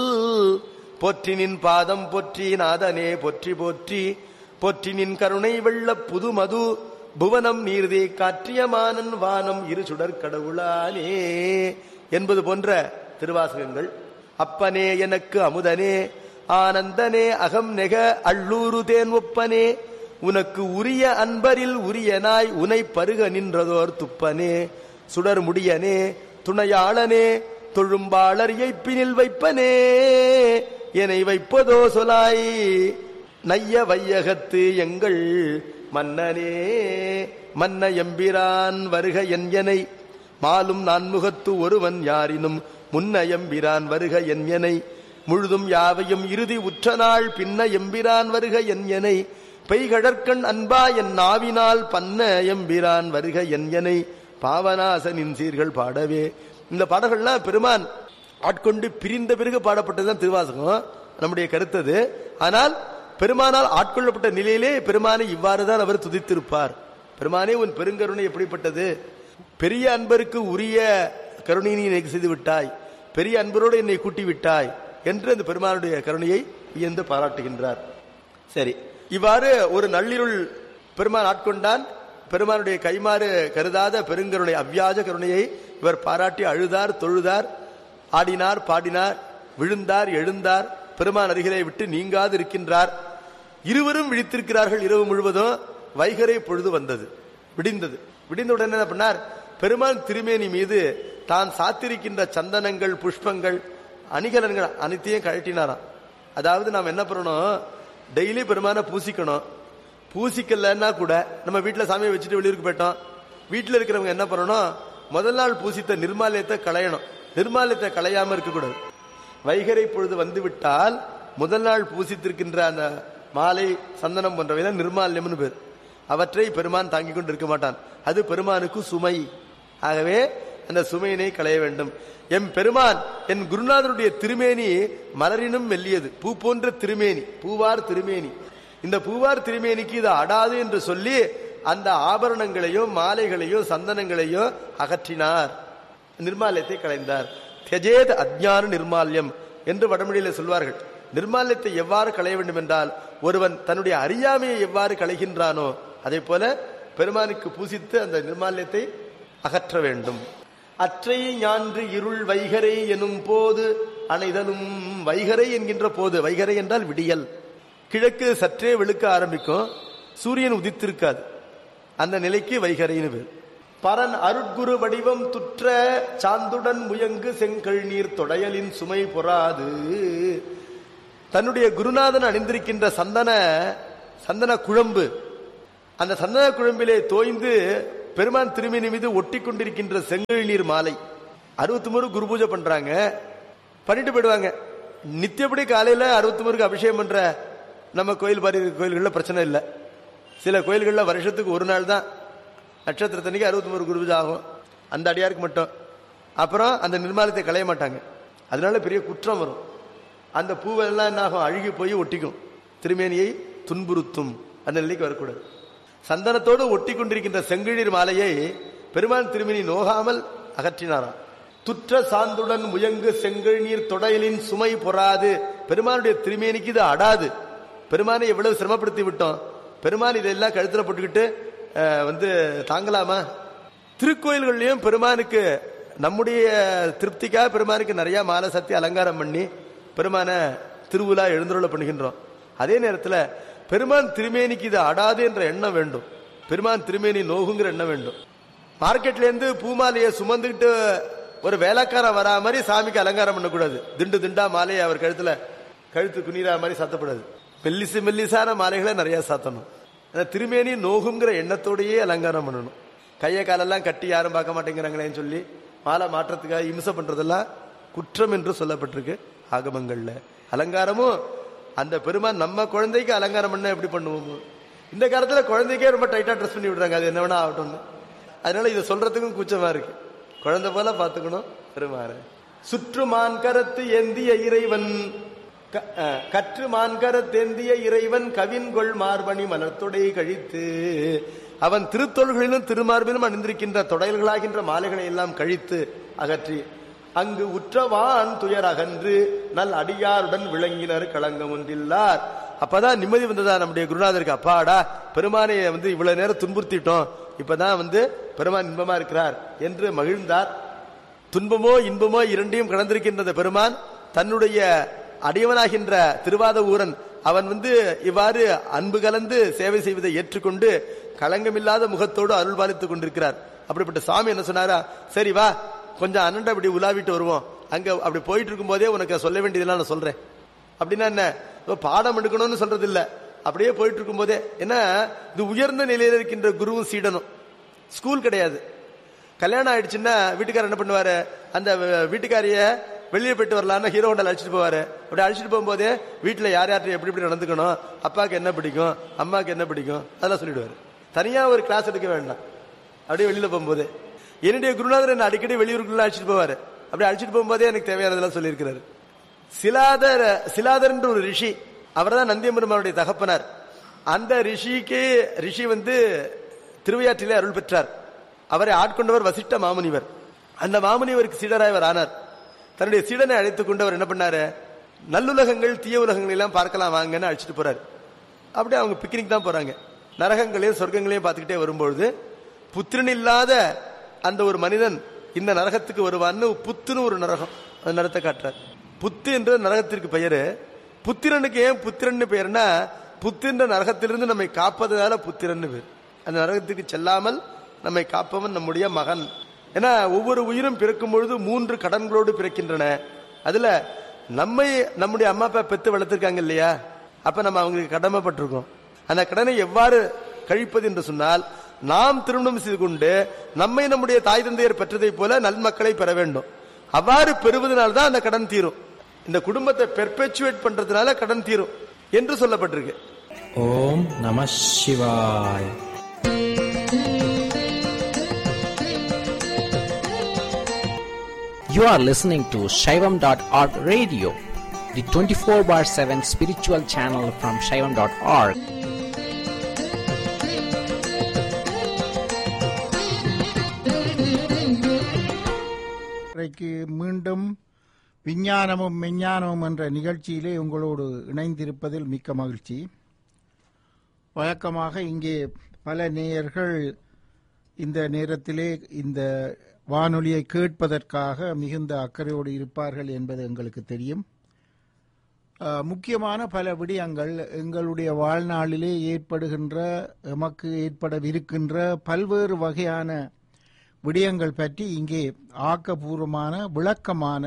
பொற்றினின் பாதம் பொற்றி நாதனே பொற்றி போற்றி பொற்றினின் கருணை வெள்ள புது மது புவனம் நீர்தே காற்றியமானன் வானம் இரு சுடர் கடவுளானே என்பது போன்ற திருவாசகங்கள் அப்பனே எனக்கு அமுதனே ஆனந்தனே அகம் நெக அள்ளூரு தேன் ஒப்பனே உனக்கு உரிய அன்பரில் உரிய நாய் உனை பருக நின்றதோர் துப்பனே சுடர் முடியனே துணையாளனே தொழும்பாளர் எய்ப்பினில் வைப்பனே என்னை வைப்பதோ சொலாய் நைய வையகத்து எங்கள் மன்னனே மன்ன எம்பிரான் வருக என் எனை மாலும் நான்முகத்து ஒருவன் யாரினும் முன்ன எம்பிரான் வருக என் எனை முழுதும் யாவையும் இறுதி உற்ற நாள் பின்ன எம்பிரான் வருக என் எனை பெய்கடற்கண் அன்பா என் நாவினால் பன்ன எம்பிரான் வருக என் எனை பாவனாசனின் சீர்கள் பாடவே இந்த பாடல்கள்லாம் பெருமான் ஆட்கொண்டு பிரிந்த பிறகு பாடப்பட்டதுதான் திருவாசகம் நம்முடைய கருத்தது ஆனால் பெருமானால் ஆட்கொள்ளப்பட்ட நிலையிலே பெருமானை இவ்வாறுதான் அவர் துதித்திருப்பார் பெருமானே உன் பெருங்கருணை எப்படிப்பட்டது பெரிய அன்பருக்கு உரிய கருணை நீ எனக்கு செய்து விட்டாய் பெரிய அன்பரோடு என்னை கூட்டி விட்டாய் என்று அந்த பெருமானுடைய கருணையை வியந்து பாராட்டுகின்றார் சரி இவ்வாறு ஒரு நள்ளிருள் பெருமான் ஆட்கொண்டான் பெருமானுடைய கைமாறு கருதாத பெருங்கருணை அவ்வியாஜ கருணையை இவர் பாராட்டி அழுதார் தொழுதார் ஆடினார் பாடினார் விழுந்தார் எழுந்தார் பெருமான் அருகிலே விட்டு நீங்காது இருக்கின்றார் இருவரும் விழித்திருக்கிறார்கள் இரவு முழுவதும் வைகரை பொழுது வந்தது விடிந்தது விடிந்த உடனே என்ன பண்ணார் பெருமான் திருமேனி மீது தான் சாத்திருக்கின்ற சந்தனங்கள் புஷ்பங்கள் அணிகலன்கள் அனைத்தையும் கழட்டினாராம் அதாவது நாம் என்ன பண்ணணும் டெய்லி பெருமான பூசிக்கணும் பூசிக்கலன்னா கூட நம்ம வீட்டில் சாமியை வச்சுட்டு வெளியூருக்கு போயிட்டோம் வீட்டில் இருக்கிறவங்க என்ன பண்ணணும் முதல் நாள் பூசித்த நிர்மாலயத்தை களையணும் நிர்மாலயத்தை களையாம இருக்கக்கூடாது வைகரை பொழுது வந்து விட்டால் முதல் நாள் பூசித்திருக்கின்ற அந்த மாலை சந்தனம் போன்றவைதான் நிர்மால்யம்னு பேர் அவற்றை பெருமான் தாங்கிக் கொண்டு இருக்க மாட்டான் அது பெருமானுக்கு சுமை ஆகவே அந்த சுமையினை களைய வேண்டும் எம் பெருமான் என் குருநாதருடைய திருமேனி மலரினும் மெல்லியது பூ போன்ற திருமேனி பூவார் திருமேனி இந்த பூவார் திருமேனிக்கு இது அடாது என்று சொல்லி அந்த ஆபரணங்களையும் மாலைகளையும் சந்தனங்களையும் அகற்றினார் நிர்மாலயத்தை களைந்தார் தெஜேத் அஜ்ஞான நிர்மால்யம் என்று வடமொழியில சொல்வார்கள் நிர்மால்யத்தை எவ்வாறு களைய வேண்டும் என்றால் ஒருவன் தன்னுடைய அறியாமையை எவ்வாறு களைகின்றானோ அதே போல பெருமானுக்கு பூசித்து அந்த நிர்மால்யத்தை அகற்ற வேண்டும் அற்றை ஞான்று இருள் வைகரை எனும் போது அனைதலும் வைகரை என்கின்ற போது வைகரை என்றால் விடியல் கிழக்கு சற்றே வெளுக்க ஆரம்பிக்கும் சூரியன் உதித்திருக்காது அந்த நிலைக்கு வைகரைன்னு பேர் பரன் அருட்குரு வடிவம் துற்ற சாந்துடன் முயங்கு செங்கல் நீர் தொடையலின் சுமை பொறாது தன்னுடைய குருநாதன் அணிந்திருக்கின்ற சந்தன சந்தன குழம்பு அந்த சந்தன குழம்பிலே தோய்ந்து பெருமான் திருமேனி மீது ஒட்டி கொண்டிருக்கின்ற செங்கல் நீர் மாலை அறுபத்தி மூணு குரு பூஜை பண்றாங்க பண்ணிட்டு போயிடுவாங்க நித்தியப்படி காலையில அறுபத்தி மூணுக்கு அபிஷேகம் பண்ற நம்ம கோயில் பாரி கோயில்கள்ல பிரச்சனை இல்லை சில கோயில்கள்ல வருஷத்துக்கு ஒரு நாள் தான் நட்சத்திரத்தன்னைக்கு அறுபத்தி மூணு குரு பூஜை ஆகும் அந்த அடியாருக்கு மட்டும் அப்புறம் அந்த நிர்மாலத்தை களைய மாட்டாங்க அதனால பெரிய குற்றம் வரும் அந்த பூவெல்லாம் என்ன ஆகும் அழுகி போய் ஒட்டிக்கும் திருமேனியை துன்புறுத்தும் அந்த நிலைக்கு வரக்கூடாது சந்தனத்தோடு ஒட்டி கொண்டிருக்கின்ற செங்கிழீர் மாலையை பெருமான் திருமேனி நோகாமல் அகற்றினாராம் துற்ற சாந்துடன் முயங்கு செங்கல் நீர் தொடையலின் சுமை பொறாது பெருமானுடைய திருமேனிக்கு இது அடாது பெருமானை எவ்வளவு சிரமப்படுத்தி விட்டோம் பெருமான் இதெல்லாம் கழுத்துல போட்டுக்கிட்டு அஹ், வந்து தாங்கலாமா திருக்கோயில்கள்லயும் பெருமானுக்கு நம்முடைய திருப்திக்காக பெருமானுக்கு நிறைய மாலை சத்தி அலங்காரம் பண்ணி பெருமான திருவிழா எழுந்துருள பண்ணுகின்றோம் அதே நேரத்துல பெருமான் திருமேனிக்கு இது அடாது என்ற எண்ணம் வேண்டும் பெருமான் திருமேனி நோகுங்கிற எண்ணம் வேண்டும் மார்க்கெட்ல இருந்து பூமாலையை சுமந்துக்கிட்டு ஒரு வேலைக்காரன் வரா மாதிரி சாமிக்கு அலங்காரம் பண்ணக்கூடாது திண்டு திண்டா மாலையை அவர் கழுத்துல கழுத்து குனிரா மாதிரி சாத்தப்படாது மெல்லிசு மெல்லிசான மாலைகளை நிறைய சாத்தணும் அந்த திருமேனி நோகுங்கிற எண்ணத்தோடயே அலங்காரம் பண்ணணும் கையை காலெல்லாம் கட்டி யாரும் பார்க்க மாட்டேங்கிறாங்களேன்னு சொல்லி மாலை மாற்றத்துக்காக இம்சை பண்றதெல்லாம் குற்றம் என்று சொல்லப்பட்டிருக்கு ஆகமங்கள்ல அலங்காரமும் அந்த பெருமான் நம்ம குழந்தைக்கு அலங்காரம் பண்ண எப்படி பண்ணுவோம் இந்த காலத்துல குழந்தைக்கே ரொம்ப டைட்டா ட்ரெஸ் பண்ணி விடுறாங்க அது என்ன வேணா ஆகட்டும்னு அதனால இதை சொல்றதுக்கும் கூச்சமா இருக்கு குழந்தை போல பாத்துக்கணும் பெருமாறு சுற்று மான்கரத்து ஏந்திய இறைவன் க- அஹ், கற்று மான்கரத்தேந்திய இறைவன் கவின்கொள் மார்பணி மலர்த்தொடை கழித்து அவன் திருத்தொள்களிலும் திருமார்பிலும் அணிந்திருக்கின்ற தொடைல்களாகின்ற மாலைகளை எல்லாம் கழித்து அகற்றி அங்கு உற்றவான் துயர் அகன்று நல் அடியாருடன் விளங்கினர் களங்கம் ஒன்றில்லார் அப்பதான் நிம்மதி வந்ததா நம்முடைய குருநாதருக்கு அப்பாடா பெருமானை வந்து இவ்வளவு நேரம் துன்புறுத்திட்டோம் இப்பதான் வந்து பெருமான் இன்பமா இருக்கிறார் என்று மகிழ்ந்தார் துன்பமோ இன்பமோ இரண்டையும் கடந்திருக்கின்ற அந்த பெருமான் தன்னுடைய அடியவனாகின்ற திருவாத ஊரன் அவன் வந்து இவ்வாறு அன்பு கலந்து சேவை செய்வதை ஏற்றுக்கொண்டு களங்கமில்லாத முகத்தோடு அருள் பாலித்துக் கொண்டிருக்கிறார் அப்படிப்பட்ட சாமி என்ன சொன்னாரா சரி வா கொஞ்சம் அண்ணன் அப்படி உலாவிட்டு வருவோம் அங்க அப்படி போயிட்டு இருக்கும் போதே உனக்கு சொல்ல வேண்டியதெல்லாம் நான் சொல்றேன் அப்படின்னா என்ன ஓ, பாடம் எடுக்கணும்னு சொல்றது இல்ல அப்படியே போயிட்டு இருக்கும் போதே ஏன்னா இது உயர்ந்த நிலையில இருக்கின்ற குருவும் சீடனும் ஸ்கூல் கிடையாது கல்யாணம் ஆயிடுச்சுன்னா வீட்டுக்காரர் என்ன பண்ணுவாரு அந்த வ- வீட்டுக்காரிய வெளியே போயிட்டு வரலாம்னு ஹீரோ ஹோண்டல் அழைச்சிட்டு போவாரு அப்படி அழைச்சிட்டு போகும்போதே வீட்டுல யார் யார்கிட்ட எப்படி எப்படி நடந்துக்கணும் அப்பாவுக்கு என்ன பிடிக்கும் அம்மாவுக்கு என்ன பிடிக்கும் அதெல்லாம் சொல்லிடுவாரு தனியா ஒரு கிளாஸ் எடுக்க வேண்டாம் அப்படியே வெளியில போகும்போது என்னுடைய குருநாதர் என்ன அடிக்கடி வெளியூருக்குள்ள அழைச்சிட்டு போவாரு அப்படி அழைச்சிட்டு போகும்போதே எனக்கு தேவையானதெல்லாம் சொல்லியிருக்கிறாரு சிலாதர் சிலாதர் என்ற ஒரு ரிஷி அவர்தான் நந்தியம்பெருமானுடைய தகப்பனார் அந்த ரிஷிக்கு ரிஷி வந்து திருவையாற்றிலே அருள் பெற்றார் அவரை ஆட்கொண்டவர் வசிஷ்ட மாமுனிவர் அந்த மாமுனிவருக்கு சீடராய் அவர் ஆனார் தன்னுடைய சீடனை அழைத்துக் கொண்டு அவர் என்ன பண்ணாரு நல்லுலகங்கள் தீய உலகங்கள் எல்லாம் பார்க்கலாம் வாங்கன்னு அழைச்சிட்டு போறாரு அப்படியே அவங்க பிக்னிக் தான் போறாங்க நரகங்களையும் சொர்க்கங்களையும் பார்த்துக்கிட்டே வரும்பொழுது புத்திரன் இல்லாத அந்த ஒரு மனிதன் இந்த நரகத்துக்கு வருவான்னு புத்துன்னு ஒரு நரகம் அந்த நரகத்தை காட்டுறார் புத்து என்ற நரகத்திற்கு பெயரு புத்திரனுக்கு ஏன் புத்திரன்னு பெயர்னா புத்தின்ற நரகத்திலிருந்து நம்மை காப்பதனால புத்திரன்னு பேர் அந்த நரகத்துக்கு செல்லாமல் நம்மை காப்பவன் நம்முடைய மகன் ஏன்னா ஒவ்வொரு உயிரும் பிறக்கும் பொழுது மூன்று கடன்களோடு பிறக்கின்றன அதுல நம்மை நம்முடைய அம்மா அப்பா பெத்து வளர்த்திருக்காங்க இல்லையா அப்ப நம்ம அவங்களுக்கு கடமைப்பட்டிருக்கோம் அந்த கடனை எவ்வாறு கழிப்பது என்று சொன்னால் நாம் திருமணம் செய்து கொண்டு நம்மை நம்முடைய தாய் தந்தையர் பெற்றதைப் போல நன்மக்களை பெற வேண்டும் அவ்வாறு பெறுவதனால தான் அந்த கடன் தீரும் இந்த குடும்பத்தை பெர்பெச்சுவேட் பண்றதுனால கடன் தீரும் என்று சொல்லப்பட்டிருக்கு ஓம் நம சிவாய் You are listening to Shaivam.org radio, the 24 bar 7 spiritual channel from Shaivam.org. இன்றைக்கு மீண்டும் விஞ்ஞானமும் மெஞ்ஞானமும் என்ற நிகழ்ச்சியிலே உங்களோடு இணைந்திருப்பதில் மிக்க மகிழ்ச்சி வழக்கமாக இங்கே பல நேயர்கள் இந்த நேரத்திலே இந்த வானொலியை கேட்பதற்காக மிகுந்த அக்கறையோடு இருப்பார்கள் என்பது எங்களுக்கு தெரியும் அஹ், முக்கியமான பல விடயங்கள் எங்களுடைய வாழ்நாளிலே ஏற்படுகின்ற எமக்கு ஏற்படவிருக்கின்ற பல்வேறு வகையான விடயங்கள் பற்றி இங்கே ஆக்கபூர்வமான விளக்கமான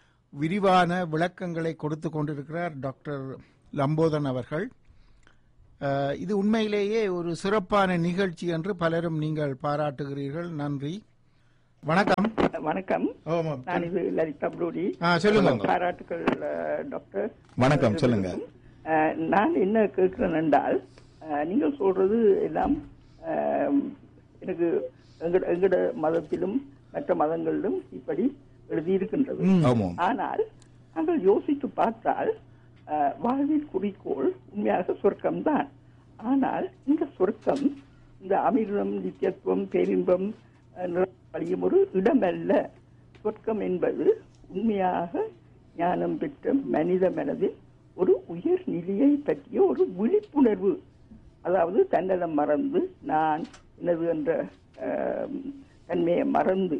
விரிவான விளக்கங்களை கொடுத்து கொண்டிருக்கிறார் டாக்டர் லம்போதன் அவர்கள் அஹ், இது உண்மையிலேயே ஒரு சிறப்பான நிகழ்ச்சி என்று பலரும் நீங்கள் பாராட்டுகிறீர்கள் நன்றி வணக்கம் வணக்கம் ஆமாம். நான் இது லலிதா ப்ரூடி ஆ, சொல்லுங்க பாராட்டுக்கள் அஹ், டாக்டர் வணக்கம், சொல்லுங்க. அஹ், நான் என்ன கேட்கிறேன் என்றால் அஹ், நீங்கள் சொல்றது எல்லாம் அஹ், எனக்கு எங்கட எங்கட மதத்திலும் மற்ற மதங்களிலும் இப்படி எழுதியிருக்கின்றது ஆமாம் ஆனால் நாங்கள் யோசித்து பார்த்தால் அஹ், வாழ்வின் குறிக்கோள் உண்மையாக சொர்க்கம்தான் ஆனால் இந்த சொர்க்கம் இந்த அமிர்தம் நித்தியத்துவம் பேரின்பம் அஹ், நிறைவடையும் ஒரு இடமல்ல சொர்க்கம் என்பது உண்மையாக ஞானம் பெற்ற மனித மனதில் ஒரு உயர் நிலையை பற்றிய ஒரு விழிப்புணர்வு அதாவது தன்னலம் மறந்து நான் எனது என்ற அஹ், தன்மையை மறந்து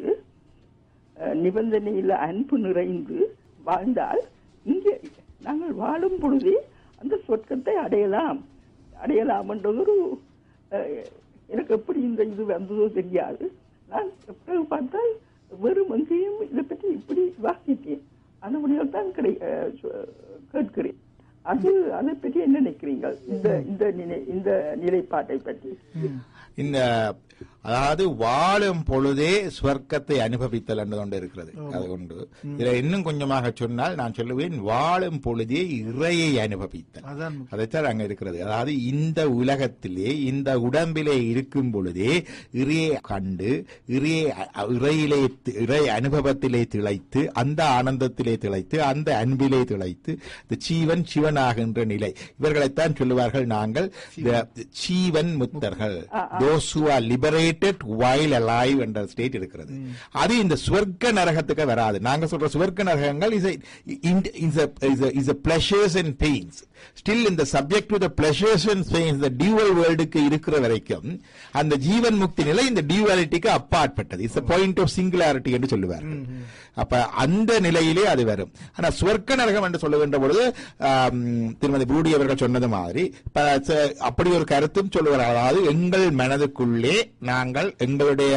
அஹ், நிபந்தனையில் அன்பு நிறைந்து வாழ்ந்தால் இங்கே நாங்கள் வாழும் பொழுதே அந்த சொர்க்கத்தை அடையலாம் அடையலாம் என்றது ஒரு அஹ், எனக்கு எப்படி இந்த இது வந்ததோ தெரியாது நான் பிறகு பார்த்தால் வெறும் எங்கேயும் இதை பற்றி இப்படி வாசித்தேன் அந்த முடிவில் தான் கிடை அஹ், சொ- கேட்கிறேன் அது அதை பற்றி என்ன நினைக்கிறீங்க இந்த இந்த நினை இந்த நிலைப்பாட்டை பற்றி இந்த அதாவது வாழும் பொழுதே ஸ்வர்க்கத்தை அனுபவித்தல் என்று கொண்டு இருக்கிறது அது கொண்டு இதுல இன்னும் கொஞ்சமாக சொன்னால் நான் சொல்லுவேன் வாழும் பொழுதே இறையை அனுபவித்தல் அதான் முக்கியம். அதைத்தான் அங்க இருக்கிறது அதாவது இந்த உலகத்திலே இந்த உடம்பிலே இருக்கும் பொழுதே இறையை கண்டு இறையை அ- இறையிலே தி- இறை அனுபவத்திலே திளைத்து அந்த ஆனந்தத்திலே திளைத்து அந்த அன்பிலே திளைத்து இந்த சீவன் சிவனாகின்ற நிலை இவர்களைத்தான் சொல்லுவார்கள் நாங்கள் the சீவன் முத்தர்கள் those who are liberated while alive என்ற ஸ்டேட் இருக்கிறது அது இந்த ஸ்வர்க்க நரகத்துக்கு வராது நாங்க சொல்ற ஸ்வர்க்க நரகங்கள் is is is pleasures and pains still in the subject to the pleasures and pains the dual வேர்ல்டுக்கு இருக்கிற வரைக்கும் அந்த ஜீவன் முக்தி நிலை இந்த டியூவாலிட்டிக்கு அப்பாற்பட்டது இட்ஸ் பாயிண்ட் ஆஃப் சிங்குலாரிட்டி என்று சொல்லுவார்கள் அப்ப அந்த நிலையிலே அது வரும் ஆனா ஸ்வர்க்க நரகம் என்று சொல்லுகின்ற பொழுது ஆம், திருமதி பூடி அவர்கள் சொன்னது மாதிரி ப- ச- அப்படி ஒரு கருத்தும் சொல்லுவார்கள் அதாவது எங்கள் மனதுக்குள்ளே நாங்கள் எங்களுடைய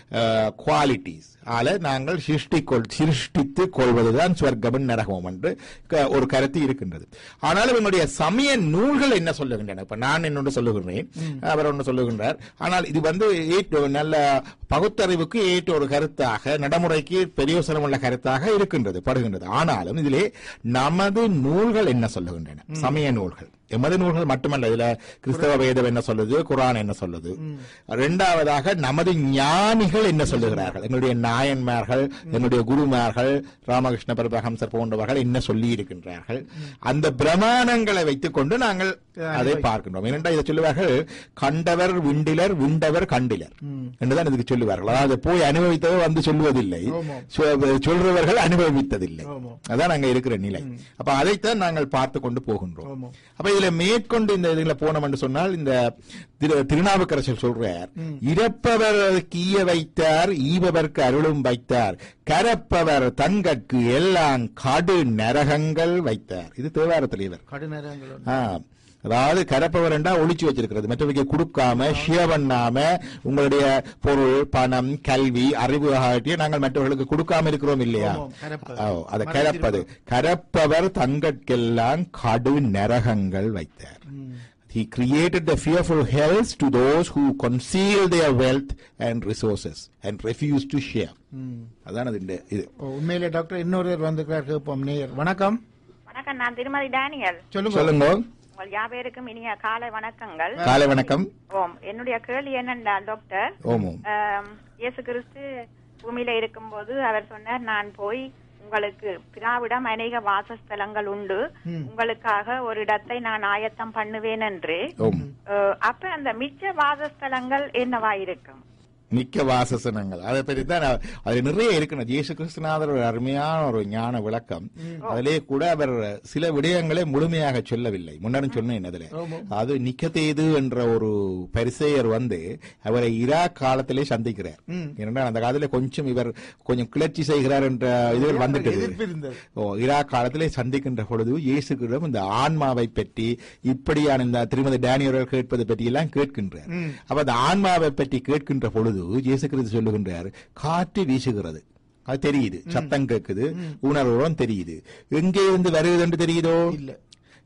குவாலிட்டிஸ் ஆல நாங்கள் சிருஷ்டிக்கொள் சிருஷ்டித்து கொள்வதுதான் ஸ்வர்க்கமும் நரகமும் என்று க- ஒரு கருத்து இருக்கின்றது ஆனாலும் என்னுடைய சமய நூல்கள் என்ன சொல்லுகின்றன இப்ப நான் என்னொன்று சொல்லுகின்றேன் அவர் ஒன்று சொல்லுகின்றார் ஆனால் இது வந்து ஏற்ற நல்ல பகுத்தறிவுக்கு ஏற்ற ஒரு கருத்தாக நடைமுறைக்கு பிரயோசனம் உள்ள கருத்தாக இருக்கின்றது படுகின்றது ஆனாலும் இதிலே நமது நூல்கள் என்ன சொல்லுகின்றன சமய நூல்கள் எமது நூல்கள் மட்டுமல்ல இதுல கிறிஸ்தவ வேதம் என்ன சொல்லுது குரான் என்ன சொல்லுது இரண்டாவதாக நமது ஞானிகள் என்ன சொல்லுகிறார்கள் எங்களுடைய நாயன்மார்கள் எங்களுடைய குருமார்கள் ராமகிருஷ்ண பரமஹம்சர் போன்றவர்கள் என்ன சொல்லி இருக்கின்றார்கள் அந்த பிரமாணங்களை வைத்துக் கொண்டு நாங்கள் அதை பார்க்கின்றோம் ஏனென்றால் இதை சொல்லுவார்கள் கண்டவர் விண்டிலர் விண்டவர் கண்டிலர் என்றுதான் இதுக்கு சொல்லுவார்கள் அதாவது போய் அனுபவித்தவர் வந்து சொல்லுவதில்லை சொ- சொல்றவர்கள் அனுபவித்ததில்லை அதான் அங்க இருக்கிற நிலை அப்ப அதைத்தான் நாங்கள் பார்த்து கொண்டு போகின்றோம் அப்ப இதுல மேற்கொண்டு இந்த இதுல போனோம் என்று சொன்னால் இந்த திரு- திருநாவுக்கரசர் சொல்றார் இறப்பவர் கீய வைத்தார் ஈபவர்க்கு அருளும் வைத்தார் கரப்பவர் தங்கட்கு எல்லாம் கடு நரகங்கள் வைத்தார் இது தேவாரத்தில் இவர் கடுநரங்கள் ஆ. அதாவது கரப்பவர் என்றா ஒளிச்சு வச்சிருக்கிறது மற்றவங்க கொடுக்காம ஷியர் பண்ணாம உங்களுடைய பொருள் பணம் கல்வி அறிவு ஆகிய நாங்கள் மற்றவர்களுக்கு கொடுக்காம இருக்கிறோம் இல்லையா ஆமாம், கரப்பது. ஓ, அதை கரப்பது கரப்பவர் தங்கட்கெல்லாம் கடு நரகங்கள் வைத்தார் He created the fearful hells to those who conceal their wealth and resources and refuse to share. அதான் அது இந்த- இது ஓ, உண்மையிலே டாக்டர் இன்னொருவர் வந்திருக்கிறார் கேட்போம் நேயர் வணக்கம் வணக்கம் நான் திருமதி டேனியல் சொல்லுங்க சொல்லுங்க உங்கள் யாபேருக்கும் இனிய காலை வணக்கங்கள் காலை வணக்கம் ஓம் என்னுடைய கேள்வி என்னென்றால் டாக்டர் ஓமோ ஆம், இயேசு கிறிஸ்து பூமியில இருக்கும்போது அவர் சொன்னார் நான் போய் உங்களுக்கு பிதாவிடம் அநேக வாசஸ்தலங்கள் உண்டு உங்களுக்காக ஒரு இடத்தை நான் ஆயத்தம் பண்ணுவேன் என்று ஓம் அஹ், அப்ப அந்த மிச்ச வாசஸ்தலங்கள் என்னவாயிருக்கும் மிக்க வாசசனங்கள் அதை பற்றி தான் நான் அது நிறைய இருக்கணும் இயேசு கிறிஸ்துநாதர் ஒரு அருமையான ஒரு ஞான விளக்கம் அதிலே கூட அவர் சில விடயங்களை முழுமையாக சொல்லவில்லை முன்னரும் சொன்னேன் அதுல அது நிக்கதேது என்ற ஒரு பரிசெயர் வந்து அவரை ஈராக் காலத்திலே சந்திக்கிறார் ஏனென்றால் அந்த காலத்திலே கொஞ்சம் இவர் கொஞ்சம் கிளர்ச்சி செய்கிறார் என்ற இதுகள் வந்துட்டது எதிர்ப்பு இருந்தது. ஓ ஈராக் காலத்திலே சந்திக்கின்ற பொழுது இயேசுக்கிடம் இந்த ஆன்மாவை பற்றி இப்படியான இந்த திருமதி டேனியர்கள் கேட்பது பற்றி எல்லாம் கேட்கின்றார் அப்ப அந்த ஆன்மாவை பற்றி கேட்கின்ற பொழுது இயேசு கிறிஸ்து சொல்லுகின்றார் காற்று வீசுகிறது அது தெரியுது சத்தம் கேட்குது உணர்வுடன் தெரியுது எங்கே இருந்து வருகிறது என்று தெரியுதோ இல்ல.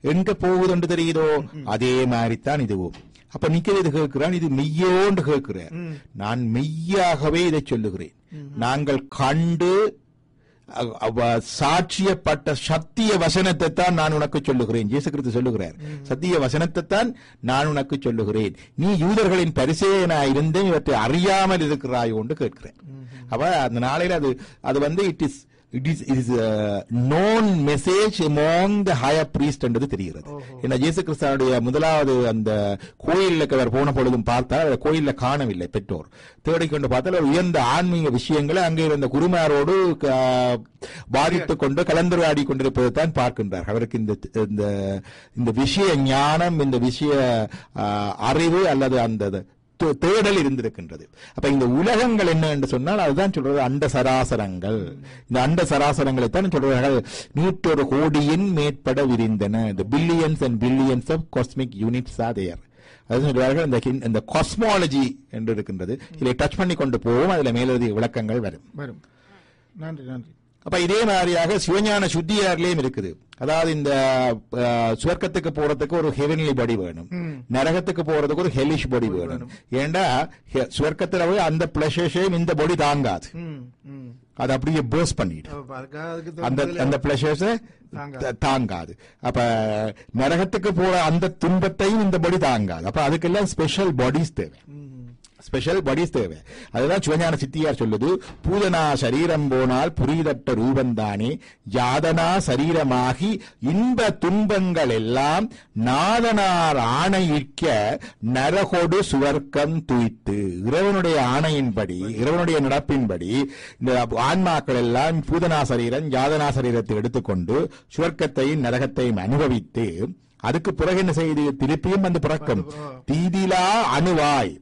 எங்க போகுதுன்னு தெரியுதோ அதே மாதிரி தான் இதுவும் அப்ப நிக்கிறது கேட்கிறான் இது மெய்யோண்டு கேட்கிறார் நான் மெய்யாகவே இதை சொல்லுகிறேன் நாங்கள் கண்டு அ- அவ சாட்சியப்பட்ட சத்திய வசனத்தை தான் நான் உனக்கு சொல்லுகிறேன் இயேசு கிறிஸ்து சொல்லுகிறார் சத்திய வசனத்தை தான் நான் உனக்கு சொல்லுகிறேன் நீ யூதர்களின் பரிசேயனா இருந்தும் இவற்றை அறியாமல் இருக்கிறாய் என்று கேட்கிறேன் அப்ப அந்த நாளையில அது அது வந்து it is it is it is known message among the higher priest என்றது தெரிகிறது ஏன்னா இயேசு கிறிஸ்தாவுடைய முதலாவது அந்த கோயில்ல அவர் போன பொழுதும் பார்த்தால் அவர் கோயில்ல காணவில்லை பெற்றோர் தேடிக்கொண்டு பார்த்தால் அவர் உயர்ந்த ஆன்மீக விஷயங்களை அங்கே இருந்த குருமாரோடு க- வாதித்துக் கொண்டு கலந்துரையாடி கொண்டிருப்பதை தான் பார்க்கின்றார் அவருக்கு இந்த இந்த இந்த விஷய ஞானம் இந்த விஷய ஆ, அறிவு அல்லது அந்த தே- தேடல் இருந்திருக்கின்றது அப்ப இந்த உலகங்கள் என்ன என்று சொன்னால் அதுதான் சொல்றது அண்ட சராசரங்கள் இந்த அண்ட சராசரங்களை தான் சொல்றார்கள் நூற்றொரு கோடியின் மேற்பட விரிந்தன இந்த billions and billions of cosmic units are there அது சொல்றார்கள் இந்த ஹின்- இந்த காஸ்மாலஜி என்று இருக்கின்றது இதை டச் பண்ணி கொண்டு போவோம் அதுல மேலதிக விளக்கங்கள் வரும் வரும் நன்றி நன்றி அப்ப இதே மாதிரியாக சிவஞான சுத்தியாரிலையும் இருக்குது அதாவது இந்த அஹ், சுவர்க்கத்துக்கு போறதுக்கு ஒரு ஹெவன்லி பாடி வேணும் நரகத்துக்கு போறதுக்கு ஒரு ஹெலிஷ் பாடி வேணும் ஏண்டா ஹெ- சுவர்க்கத்துல போய் அந்த பிளஷர்ஸையும் இந்த பாடி தாங்காது ம் ம் அது அப்படியே பேர்ஸ் பண்ணிடும் அப்ப அதுக்காக அதுக்கு அந்த முதல்ல- அந்த பிளஷர்ஸ் தாங்காது. தாங்காது அப்ப நரகத்துக்கு போற அந்த துன்பத்தையும் இந்த பாடி தாங்காது அப்ப அதுக்கெல்லாம் ஸ்பெஷல் பாடிஸ் தேவை ஸ்பெஷல் பாடிஸ் தேவை அதுதான் சிவஞான சித்தியார் சொல்லுது பூதனா சரீரம் போனால் புரிதட்ட ரூபந்தானே யாதனா சரீரமாகி இன்ப துன்பங்கள் எல்லாம் நாதனார் ஆணையிற்க நரகொடு சுவர்க்கம் துய்த்து இறைவனுடைய ஆணையின்படி இறைவனுடைய நடப்பின்படி இந்த ஆன்மாக்கள் எல்லாம் பூதனா சரீரம் யாதனா சரீரத்தை எடுத்துக்கொண்டு சுவர்க்கத்தையும் நரகத்தையும் அனுபவித்து அதுக்கு பிறகு என்ன செய்து திருப்பியும் வந்து பிறக்கும் தீதிலா அணுவாய்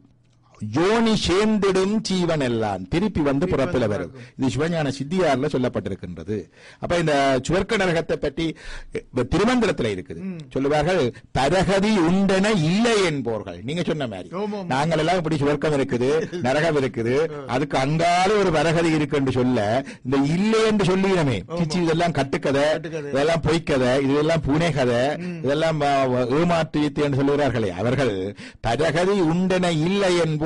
யோனி சேர்ந்திடும் ஜீவன் எல்லாம் திருப்பி வந்து பிறப்பில வரும் இது சிவஞான சித்தியார்ல சொல்லப்பட்டிருக்கின்றது அப்ப இந்த சுவர்க்க நரகத்தை பற்றி அஹ், திருமந்திரத்துல இருக்குது சொல்லுவார்கள் பரகதி உண்டென இல்லை என்போர்கள் நீங்க சொன்ன மாதிரி ஆமாம். நாங்கள் எல்லாம் இப்படி சுவர்க்கம் இருக்குது நரகம் இருக்குது அதுக்கு அங்கால ஒரு வரகதி இருக்கு என்று சொல்ல இந்த இல்லை என்று சொல்லினமே சிச்சி இதெல்லாம் கட்டுக்கதை கட்டுக்கதை. இதெல்லாம் பொய்க்கதை இதெல்லாம் பூனை கதை இதெல்லாம் வ- வ- ஏமாற்று வித்து என்று சொல்லுகிறார்களே அவர்கள் பரகதி உண்டென இல்லை என்போர்கள்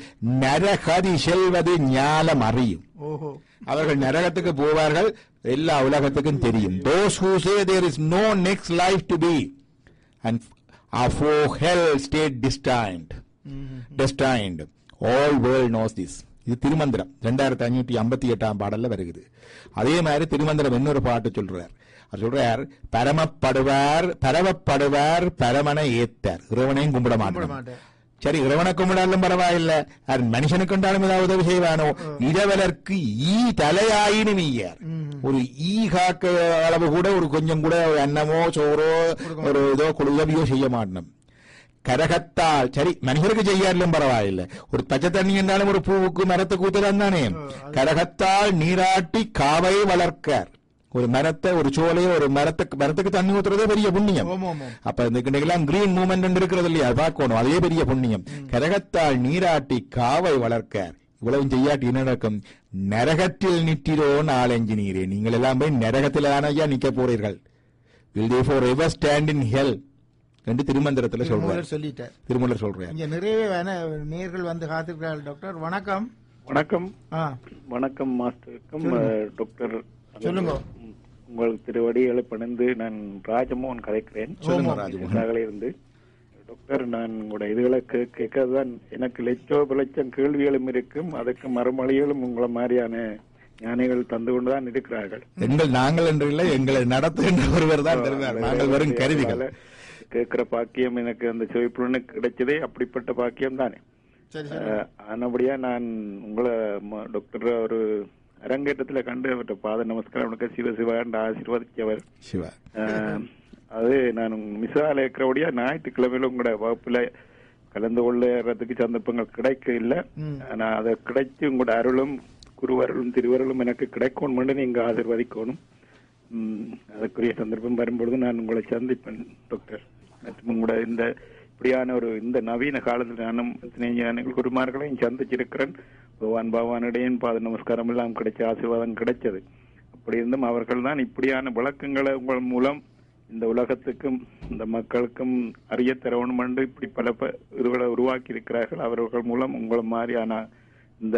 நரகதி செல்வது ஞாலம் அறியும் ஓஹோ அவர்கள் நரகத்துக்கு போவார்கள் எல்லா உலகத்துக்கும் தெரியும் those who say there is no next life to be and are for hell state destined destined all world knows this இது திருமந்திரம் ரெண்டாயிரத்தி ஐநூத்தி ஐம்பத்தி எட்டாம் பாடல்ல வருகிறது அதே மாதிரி திருமந்திரம் இன்னொரு பாட்டு சொல்றார் அவர் சொல்றார் பரமப்படுவார் பரவப்படுவார் பரமனை ஏத்தார் இறைவனையும் கும்பிட மாட்டார் மாட்டார். சரி இறைவனை கும்பிடாலும் பரவாயில்ல அது மனுஷனுக்கு உண்டாலும் ஏதாவது உதவி செய்வானோ இரவலர்க்கு ஈ தலையாயினும் ஈயார் ஒரு ஈ காக்க அளவு கூட ஒரு கொஞ்சம் கூட ஒரு அன்னமோ சோறோ ஒரு இதோ கொடு- உதவியோ செய்ய மாட்டோம் கரகத்தால் சரி மனுஷருக்கு செய்யாலும் பரவாயில்லை ஒரு பச்சை தண்ணி என்றாலும் ஒரு பூவுக்கு மரத்துக்கு ஊத்துறான் தானே கரகத்தால் நீராட்டி காவை வளர்க்கார் ஒரு மரத்தை ஒரு சோலையை ஒரு மரத்துக்கு மரத்துக்கு தண்ணி ஊத்துறதே பெரிய புண்ணியம் ஆமா, ஆமா. அப்ப இந்த இன்னைக்கெல்லாம் கிரீன் மூவ்மெண்ட் இருக்கிறது இல்லையா அது பார்க்கணும் அதே பெரிய புண்ணியம் கரகத்தால் நீராட்டி காவை வளர்க்க இவ்வளவு செய்யாட்டி என்ன நடக்கும் நரகத்தில் நிற்றிரோ நாலஞ்சு நீரே நீங்கள் எல்லாம் போய் நரகத்தில் ஐயா நிக்க போறீர்கள் will they forever stand in hell என்று திருமந்திரத்துல சொல்றார் திருமூலர் சொல்லிட்டார் திருமலர் சொல்றார் இங்க நிறைய வேண நேர்கள் வந்து காத்திருக்கிறார்கள் டாக்டர் வணக்கம் வணக்கம் ஆ வணக்கம் மாஸ்டருக்கும் சொல்லுங்க. அஹ், டாக்டர் சொல்லுங்க. ம், உங்களுக்கு திருவடிகளை பணிந்து நான் ராஜமோகன் கதைக்கிறேன் சொல்லுங்க, ராஜமோகன். இருந்து டாக்டர் நான் உங்களோட இதுகளை கே- கேட்கறதுதான் எனக்கு லட்சோ லட்சம் கேள்விகளும் இருக்கும் அதுக்கு மறுமொழிகளும் உங்களை மாதிரியான ஞானிகள் தந்து கொண்டுதான் இருக்கிறார்கள் எங்கள் நாங்கள் என்று இல்லை எங்களை நடத்துகின்ற ஒருவர் தான் தருவார் நாங்கள் வெறும் கருவிகள் கேட்கிற பாக்கியம் எனக்கு அந்த செவிப்புலனுக்கு கிடைச்சதே அப்படிப்பட்ட பாக்கியம் தானே சரி சரி அஹ், ஆனபடியா நான் உங்களை ம- டாக்டர் ஒரு அரங்கேற்றத்துல கண்டு அவர்கிட்ட பாத நமஸ்காரம் உனக்கு சிவ சிவாண்டு ஆசீர்வதிச்சவர் சிவா அஹ், அது நான் மிசால இருக்கிறபடியா ஞாயிற்றுக்கிழமையில உங்களோட வகுப்புல கலந்து கொள்ளுறதுக்கு சந்தர்ப்பங்கள் கிடைக்க இல்ல ஆனா அதை கிடைச்சு உங்களோட அருளும் குருவருளும் திருவருளும் எனக்கு கிடைக்கணும் நீங்க ஆசீர்வதிக்கணும் ம், அதற்குரிய சந்தர்ப்பம் வரும்பொழுது நான் உங்களை சந்திப்பேன் டாக்டர் மற்றும் உங்களோட இந்த இப்படியான ஒரு இந்த நவீன காலத்தில் நானும் ஞானிகள் குருமார்களையும் சந்திச்சிருக்கிறேன் பகவான் பகவானிடையும் பாத நமஸ்காரம் எல்லாம் கிடைச்ச ஆசீர்வாதம் கிடைச்சது அப்படி இருந்தும் அவர்கள் தான் இப்படியான விளக்கங்களை உங்கள் மூலம் இந்த உலகத்துக்கும் இந்த மக்களுக்கும் அறிய தரணும் என்று இப்படி பல ப- இதுகளை உருவாக்கி இருக்கிறார்கள் அவர்கள் மூலம் உங்களை மாதிரியான இந்த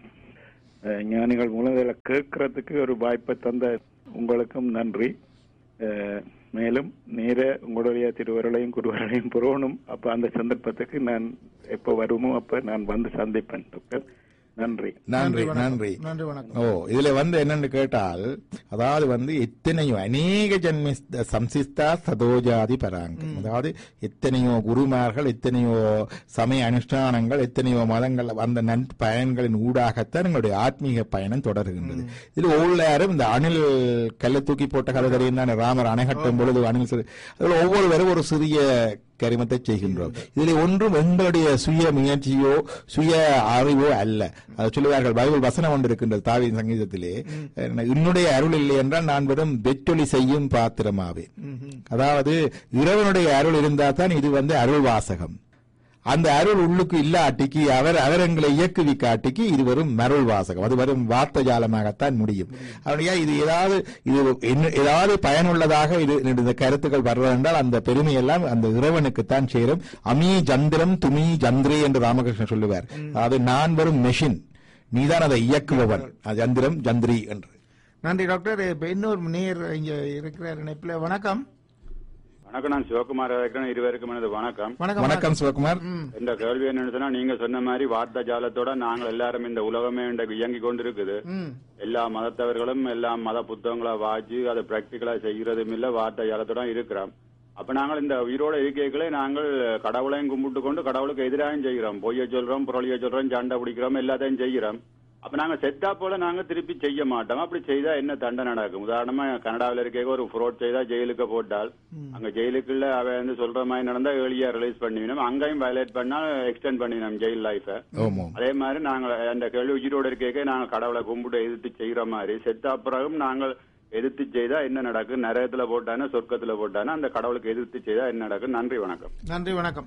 அஹ், ஞானிகள் மூலம் இதில் கேட்கறதுக்கு ஒரு வாய்ப்பை தந்த உங்களுக்கும் நன்றி அஹ், மேலும் நேர உங்களுடைய திருவருளையும் குருவர்களையும் புறவணும் அப்ப அந்த சந்தர்ப்பத்துக்கு நான் எப்போ வருமோ அப்ப நான் வந்து சந்திப்பேன் டாக்டர் நன்றி நன்றி வணக்கம். நன்றி நன்றி வணக்கம் ஓ இதுல வந்து என்னன்னு கேட்டால் அதாவது வந்து எத்தனையோ அநேக ஜன்மி சம்சிஸ்தா சதோஜாதி பராங்கம் அதாவது எத்தனையோ குருமார்கள் எத்தனையோ சமய அனுஷ்டானங்கள் எத்தனையோ மதங்கள் அந்த நன் பயன்களின் ஊடாகத்தான் எங்களுடைய ஆத்மீக பயணம் தொடர்கின்றது இதுல ஒவ்வொரு இந்த அணில் கல்லை தூக்கி போட்ட கதை தெரியும் தானே ராமர் அணை கட்டும் பொழுது அணில் சிறு- அதுல ஒவ்வொருவரும் ஒரு சிறிய கரிமத்தை செய்கின்றோம் இதில் ஒன்றும் எங்களுடைய சுய முயற்சியோ சுய அறிவோ அல்ல அது சொல்லுவார்கள் பைபிள் வசனம் ஒன்று இருக்கின்றது தாவின் சங்கீதத்திலே என்னுடைய அருள் இல்லை என்றால் நான் வெறும் வெற்றொலி செய்யும் பாத்திரமாவேன் அதாவது இறைவனுடைய அருள் இருந்தா தான் இது வந்து அருள் வாசகம் அந்த அருள் உள்ளுக்கு இல்லாட்டிக்கு அவர் அவர் எங்களை இயக்குவிக்காட்டிக்கு இது வரும் மருள் வாசகம் அது வரும் வார்த்தை ஜாலமாகத்தான் முடியும் அப்படியா இது ஏதாவது இது என்ன- ஏதாவது பயனுள்ளதாக இது இந்த கருத்துக்கள் வர்றதென்றால் அந்த பெருமை எல்லாம் அந்த இறைவனுக்குத்தான் சேரும் அமீ ஜந்திரம் துமி ஜந்திரே என்று ராமகிருஷ்ணன் சொல்லுவார் அதாவது நான் வரும் மெஷின் நீதான் அதை இயக்குபவன் அது ஜந்திரம் ஜந்திரி என்று நன்றி டாக்டர் இப்ப இன்னொரு நேர் இங்க இருக்கிறார் இணைப்புல வணக்கம் வணக்கம் நான் சிவகுமார் இருக்கிறேன் இருவருக்கும் எனது வணக்கம் வணக்கம் வணக்கம் சிவகுமார் இந்த கேள்வி என்னன்னு சொன்னா நீங்க சொன்ன மாதிரி வார்த்தை ஜாலத்தோட நாங்கள் எல்லாரும் இந்த உலகமே இன்றைக்கு இயங்கி கொண்டிருக்குது ம் எல்லா மதத்தவர்களும் எல்லா மத புத்தகங்களா வாசி அதை பிராக்டிக்கலா செய்யறதும் இல்ல வார்த்தை ஜாலத்தோட இருக்கிறோம் அப்ப நாங்கள் இந்த உயிரோட இருக்கைகளே நாங்கள் கடவுளையும் கும்பிட்டு கொண்டு கடவுளுக்கு எதிராகவும் செய்கிறோம் பொய்ய சொல்றோம் புரளிய சொல்றோம் சண்டை பிடிக்கிறோம் எல்லாத்தையும் செய்கிறோம் அப்ப நாங்க செத்தா போல நாங்க திருப்பி செய்ய மாட்டோம் அப்படி செய்தா என்ன தண்டனை நடக்கும் உதாரணமா கனடாவில் இருக்க ஒரு ஃப்ராட் செய்தா ஜெயிலுக்கு போட்டால் அங்க ஜெயிலுக்குள்ள அவன் வந்து சொல்ற மாதிரி நடந்தா ஏர்லியா ரிலீஸ் பண்ணிவிடும் அங்கேயும் வயலேட் பண்ணா எக்ஸ்டெண்ட் பண்ணினோம் ஜெயில் லைஃப ஓமோ அதே மாதிரி நாங்க அந்த கேள்வி உயிரோட இருக்க நாங்க கடவுளை கும்பிட்டு எதிர்த்து செய்யற மாதிரி செத்த பிறகும் நாங்கள் எதிர்த்து செய்தா என்ன நடக்கும் நரகத்துல போட்டானா சொர்க்கத்துல போட்டானா அந்த கடவுளுக்கு எதிர்த்து செய்தா என்ன நடக்கும் நன்றி வணக்கம் நன்றி வணக்கம்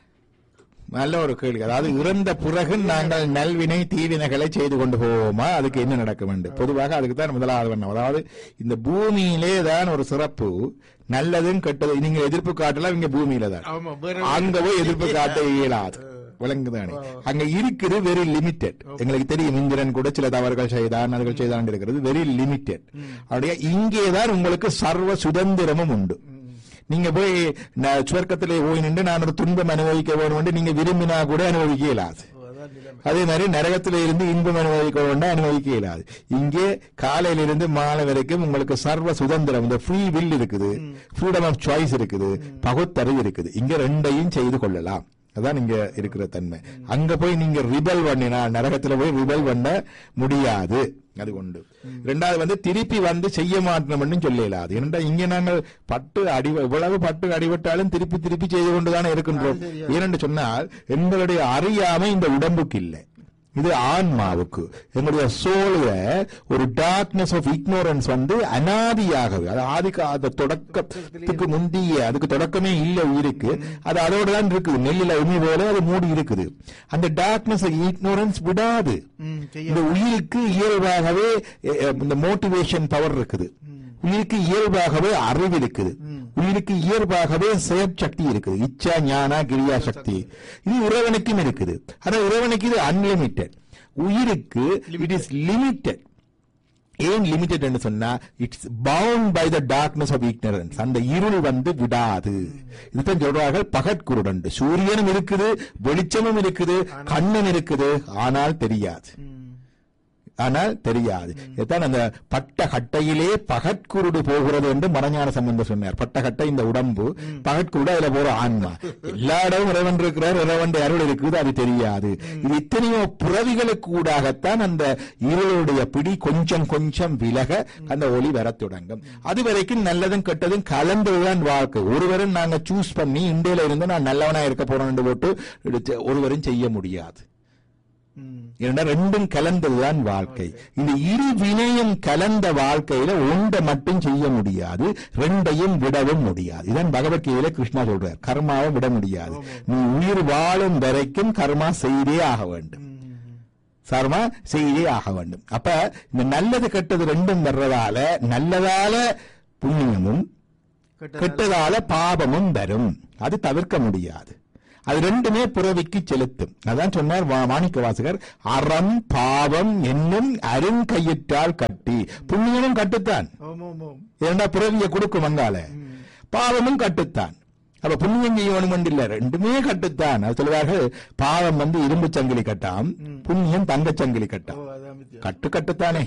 நல்ல ஒரு கேள்வி அதாவது இறந்த பிறகு நாங்கள் நல்வினை தீவினைகளை செய்து கொண்டு போவோமா அதுக்கு என்ன நடக்கும் என்று பொதுவாக அதுக்கு தான் முதலாவது வண்ணம் அதாவது இந்த பூமியிலே தான் ஒரு சிறப்பு நல்லதும் கெட்டது நீங்க எதிர்ப்பு காட்டலாம் இங்க பூமியில தான் ஆமா வேற அங்க போய் எதிர்ப்பு காட்ட இயலாது விளங்குதானே அங்க இருக்குது வெரி லிமிடெட் எங்களுக்கு தெரியும் இந்திரன் கூட சில தவறுகள் செய்தான் அதுகள் செய்தான் இருக்கிறது வெரி லிமிடெட் அப்படியே இங்கேதான் உங்களுக்கு சர்வ சுதந்திரமும் உண்டு நீங்க போய் ந- சுவர்க்கத்திலே போய் நின்று நான் ஒரு துன்பம் அனுபவிக்க வேணும் என்று நீங்க விரும்பினா கூட அனுபவிக்க இயலாது அதே மாதிரி நரகத்தில இருந்து இன்பம் அனுபவிக்க வேண்டாம் அனுபவிக்க இயலாது இங்கே காலையில இருந்து மாலை வரைக்கும் உங்களுக்கு சர்வ சுதந்திரம் இந்த ஃப்ரீ வில் இருக்குது ஃப்ரீடம் ஆஃப் சாய்ஸ் இருக்குது பகுத்தறிவு இருக்குது இங்க ரெண்டையும் செய்து கொள்ளலாம் அதான் இங்க இருக்கிற தன்மை அங்க போய் நீங்க ரிபல் பண்ணினா நரகத்துல போய் ரிபல் பண்ண முடியாது அது கொண்டு ரெண்டாவது வந்து திருப்பி வந்து செய்ய மாட்டோம்னு சொல்லலாது ஏனென்றா இங்க நாங்கள் பட்டு அடி இவ்வளவு பட்டு அடிபட்டாலும் திருப்பி திருப்பி செய்து கொண்டுதானே இருக்கின்றோம் ஏனென்று சொன்னால் எங்களுடைய அறியாமை இந்த உடம்புக்கு இல்லை இது ஆன்மாவுக்கு எங்களுடைய சோழுல ஒரு டார்க்னஸ் ஆஃப் இக்னோரன்ஸ் வந்து அனாதியாகவே அது ஆதி அந்த தொடக்கத்துக்கு முந்திய அதுக்கு தொடக்கமே இல்ல உயிருக்கு அது அதோட தான் இருக்குது நெல்லில உமி போல அது மூடி இருக்குது அந்த டார்க்னஸ் இக்னோரன்ஸ் விடாது ம், செய்ய இந்த உயிருக்கு இயல்பாகவே எ, எ, இந்த மோட்டிவேஷன் பவர் இருக்குது உயிருக்கு இயல்பாகவே அறிவு இருக்குது உயிருக்கு இயல்பாகவே செயற்சக்தி இருக்குது இச்சா ஞான கிரியா சக்தி இது இறைவனுக்கும் இருக்குது ஆனா இறைவனுக்கு இது அன்லிமிட்டெட் உயிருக்கு இட் இஸ் லிமிட்டெட் ஏன் லிமிட்டட் என்று சொன்னா it's bound by the darkness of ignorance அந்த இருள் வந்து விடாது இதுதான் சொல்றார்கள் பகற்குருடன் சூரியனும் இருக்குது வெளிச்சமும் இருக்குது கண்ணன் இருக்குது ஆனால் தெரியாது ஆனால் தெரியாது இதுதான் அந்த பட்ட கட்டையிலே பகற்குருடு போகிறது என்று மரஞான சம்பந்தர் சொன்னார் பட்ட கட்டை இந்த உடம்பு பகற்குருடு அதுல போற ஆன்மா எல்லா இடமும் இறைவன் இருக்கிறார் இறைவன் அருள் இருக்குது அது தெரியாது இது இத்தனையோ புறவிகளுக்கு ஊடாகத்தான் அந்த இருளுடைய பிடி கொஞ்சம் கொஞ்சம் விலக அந்த ஒளி வரத் தொடங்கும் அது வரைக்கும் நல்லதும் கெட்டதும் கலந்ததுதான் வாழ்க்கை ஒருவரும் நாங்க சூஸ் பண்ணி இந்தியில இருந்து நான் நல்லவனா இருக்க போறேன் போட்டு எடுத்து ஒருவரும் செய்ய முடியாது ஏன்னா ரெண்டும் கலந்ததுதான் வாழ்க்கை இந்த இரு வினையும் கலந்த வாழ்க்கையில ஒன்றை மட்டும் செய்ய முடியாது ரெண்டையும் விடவும் முடியாது இதான் பகவத்கீதையில கிருஷ்ணா சொல்றார் கர்மாவை விட முடியாது நீ உயிர் வாழும் வரைக்கும் கர்மா செய்தே ஆக வேண்டும் கர்மா செய்தே ஆக வேண்டும் அப்ப இந்த நல்லது கெட்டது ரெண்டும் வர்றதால நல்லதால புண்ணியமும் கெட்டதால பாவமும் வரும் அது தவிர்க்க முடியாது அது ரெண்டுமே புறவிக்கு செலுத்தும் அதான் சொன்னார் வா- மாணிக்க வாசகர் அறம் பாவம் என்னும் அருங்கயிற்றால் கட்டி புண்ணியமும் கட்டுத்தான் ஓம் ஓம் ஓம் ஏண்டா புறவிய கொடுக்கும் அங்கால பாவமும் கட்டுத்தான் அப்ப புண்ணியம் செய்யணும் இல்ல ரெண்டுமே கட்டுத்தான் அது சொல்லுவார்கள் பாவம் வந்து இரும்பு சங்கிலி கட்டாம் புண்ணியம் தங்கச் சங்கிலி ஓ கட்டாம் அதான் வித்தியாசம். கட்டு கட்டுத்தானே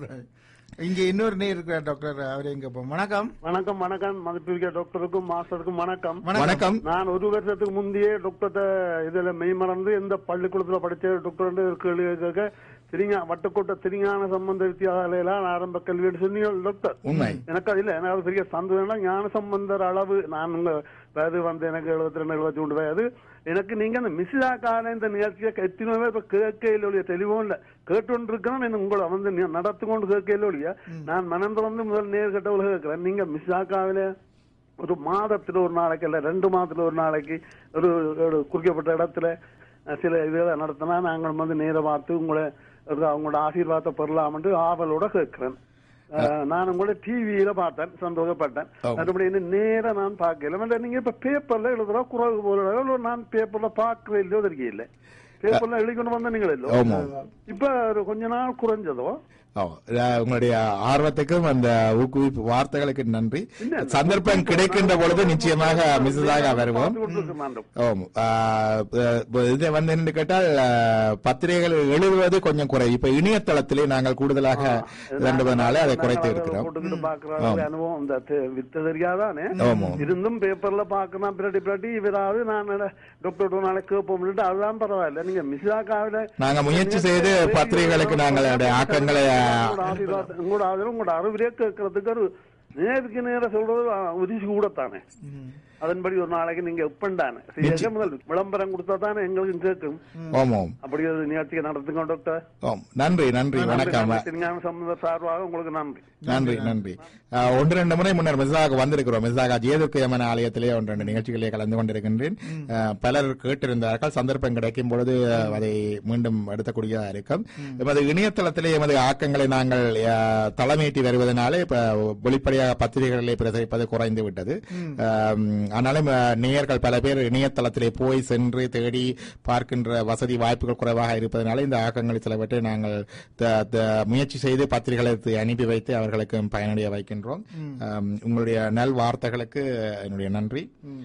இங்க இன்னொரு நேர் இருக்கிறார் டாக்டர் அவரே இங்க போ வணக்கம் வணக்கம் வணக்கம் மதிப்பிற்க டாக்டருக்கும் மாஸ்டருக்கும் வணக்கம் வணக்கம் நான் ஒரு வருஷத்துக்கு முந்தையே டாக்டர்கிட்ட இதுல மெய்மறந்து எந்த பள்ளிக்கூடத்துல படிச்ச டாக்டர் கேள்வி கேட்க திரிங்கா வட்டக்கோட்டை திரிஞான சம்பந்த வித்தியாலயில ஆரம்ப கல்வி சொன்னீங்க டாக்டர் உண்மை எனக்கு அது இல்ல எனக்கு அது பெரிய சந்தோஷம் ஞான சம்பந்தர் அளவு நான் உங்க வயது வந்து எனக்கு எழுபத்தி ரெண்டு எழுபத்தி மூன்று வயது எனக்கு நீங்க அந்த மிஸ்ஸா கால இந்த நிகழ்ச்சியை எத்தனை இப்ப கேட்கையில் ஒழிய தெளிவும் இல்ல கேட்டு இருக்கணும் உங்களை வந்து நீ நடத்து கொண்டு கேட்கையில் ஒழிய நான் மனம் திறந்து முதல் நேர்கட்ட உலக கேட்கிறேன் நீங்க மிஸ்ஸா காவில ஒரு மாதத்துல ஒரு நாளைக்கு இல்ல ரெண்டு மாதத்துல ஒரு நாளைக்கு ஒரு ஒரு குறிக்கப்பட்ட இடத்துல அஹ், சில இதுகளை நடத்தினா நாங்கள் வந்து நேர பார்த்து உங்களை ஒரு அவங்களோட ஆசீர்வாதத்தை பெறலாம்னு ஆவலோட கேட்கிறேன் அஹ், நான் உங்களை டிவியில பார்த்தேன் சந்தோஷப்பட்டேன் ஆமா. மறுபடியும் இன்னும் நேரா நான் பார்க்கல வேண்டாம், நீங்க இப்ப பேப்பர்ல எழுதுறா குறவு போல நான் பேப்பர்ல பார்க்கவே இல்லையோ தெரியல பேப்பர்ல எழுதி கொண்டு வந்த நீங்கள் இல்லோ ஆமா. இப்ப ஒரு கொஞ்ச நாள் குறைஞ்சதோ ஓ, அஹ், உங்களுடைய ஆர்வத்துக்கும் அந்த ஊக்குவிப்பு வார்த்தைகளுக்கு நன்றி சந்தர்ப்பம் கிடைக்கின்ற பொழுது நிச்சயமாக மிஸ்ஸாக வருவோம் பார்த்து கொண்டிருக்கிறேன் நான். ஓம் ஆஹ், அஹ், இது வந்து என்ன கேட்டால் ஆஹ், பத்திரிகைகள் எழுதுவது கொஞ்சம் குறை இப்ப இணையதளத்திலே நாங்கள் கூடுதலாக வேண்டுவதனால அதை குறைத்து இருக்கிறோம் போட்டுக்கிட்டு பாக்குற அனுபவம் இந்த தெ- வித்த தெரியாதானே ஆமா. இருந்தும் பேப்பர்ல பாக்கலாம் பிராட்டி பிராட்டி இவராது நான் டாக்டர் நாளை கேட்போம் அதுதான் பரவாயில்ல நீங்க மிஸ் ஆகாவில நாங்க முயற்சி செய்து பத்திரிகைகளுக்கு நாங்கள் அதோட ஆக்கங்களை உங்களோட ஆசீர்வாதம், உங்களோட ஆதரவு உங்களோட அறிவிலே கேட்கறதுக்கு ஒரு நேருக்கு நேர சொல்றது ஆ, உதவி கூடத்தானே அதன்படி ஒரு நாளைக்கு நீங்க எப்பண்டானே சரியாக முதல் விளம்பரம் கொடுத்தா தானே எங்களுக்கும் கேட்கும் ஓம் ஓம் அப்படி ஒரு நிகழ்ச்சியை நடத்துங்க டாக்டர் ஓம் நன்றி நன்றி வணக்கம் திருஞான சம்பந்த சார்பாக உங்களுக்கு நன்றி நன்றி நன்றி ஆஹ், ஒன்று ரெண்டு முறை முன்னர் மிஸ்ஸாக வந்திருக்கிறோம் மிஸ்ஸாக ஜேதுக்கியமன ஆலயத்திலே ஒன்று ரெண்டு நிகழ்ச்சிகளிலே கலந்து கொண்டிருக்கின்றேன் ஆஹ், பலர் கேட்டிருந்தார்கள் சந்தர்ப்பம் கிடைக்கும் பொழுது ஆஹ், அதை மீண்டும் எடுத்தக்கூடியதாக இருக்கும் எமது இணையதளத்திலே எமது ஆக்கங்களை நாங்கள் ஆஹ், தலைமையேற்றி வருவதனாலே இப்ப வெளிப்படையாக பத்திரிகைகளிலே பிரசரிப்பது குறைந்து விட்டது ஆம், ஆனாலும் ஆஹ், நேயர்கள் பல பேர் இணையதளத்திலே போய் சென்று தேடி பார்க்கின்ற வசதி வாய்ப்புகள் குறைவாக இருப்பதனால இந்த ஆக்கங்களை சிலவற்றை நாங்கள் த- த- முயற்சி செய்து பத்திரிகைகளுக்கு அனுப்பி வைத்து அவர்களுக்கு பயனடைய வைக்கின்றோம் ஆம், உங்களுடைய நல் வார்த்தைகளுக்கு என்னுடைய நன்றி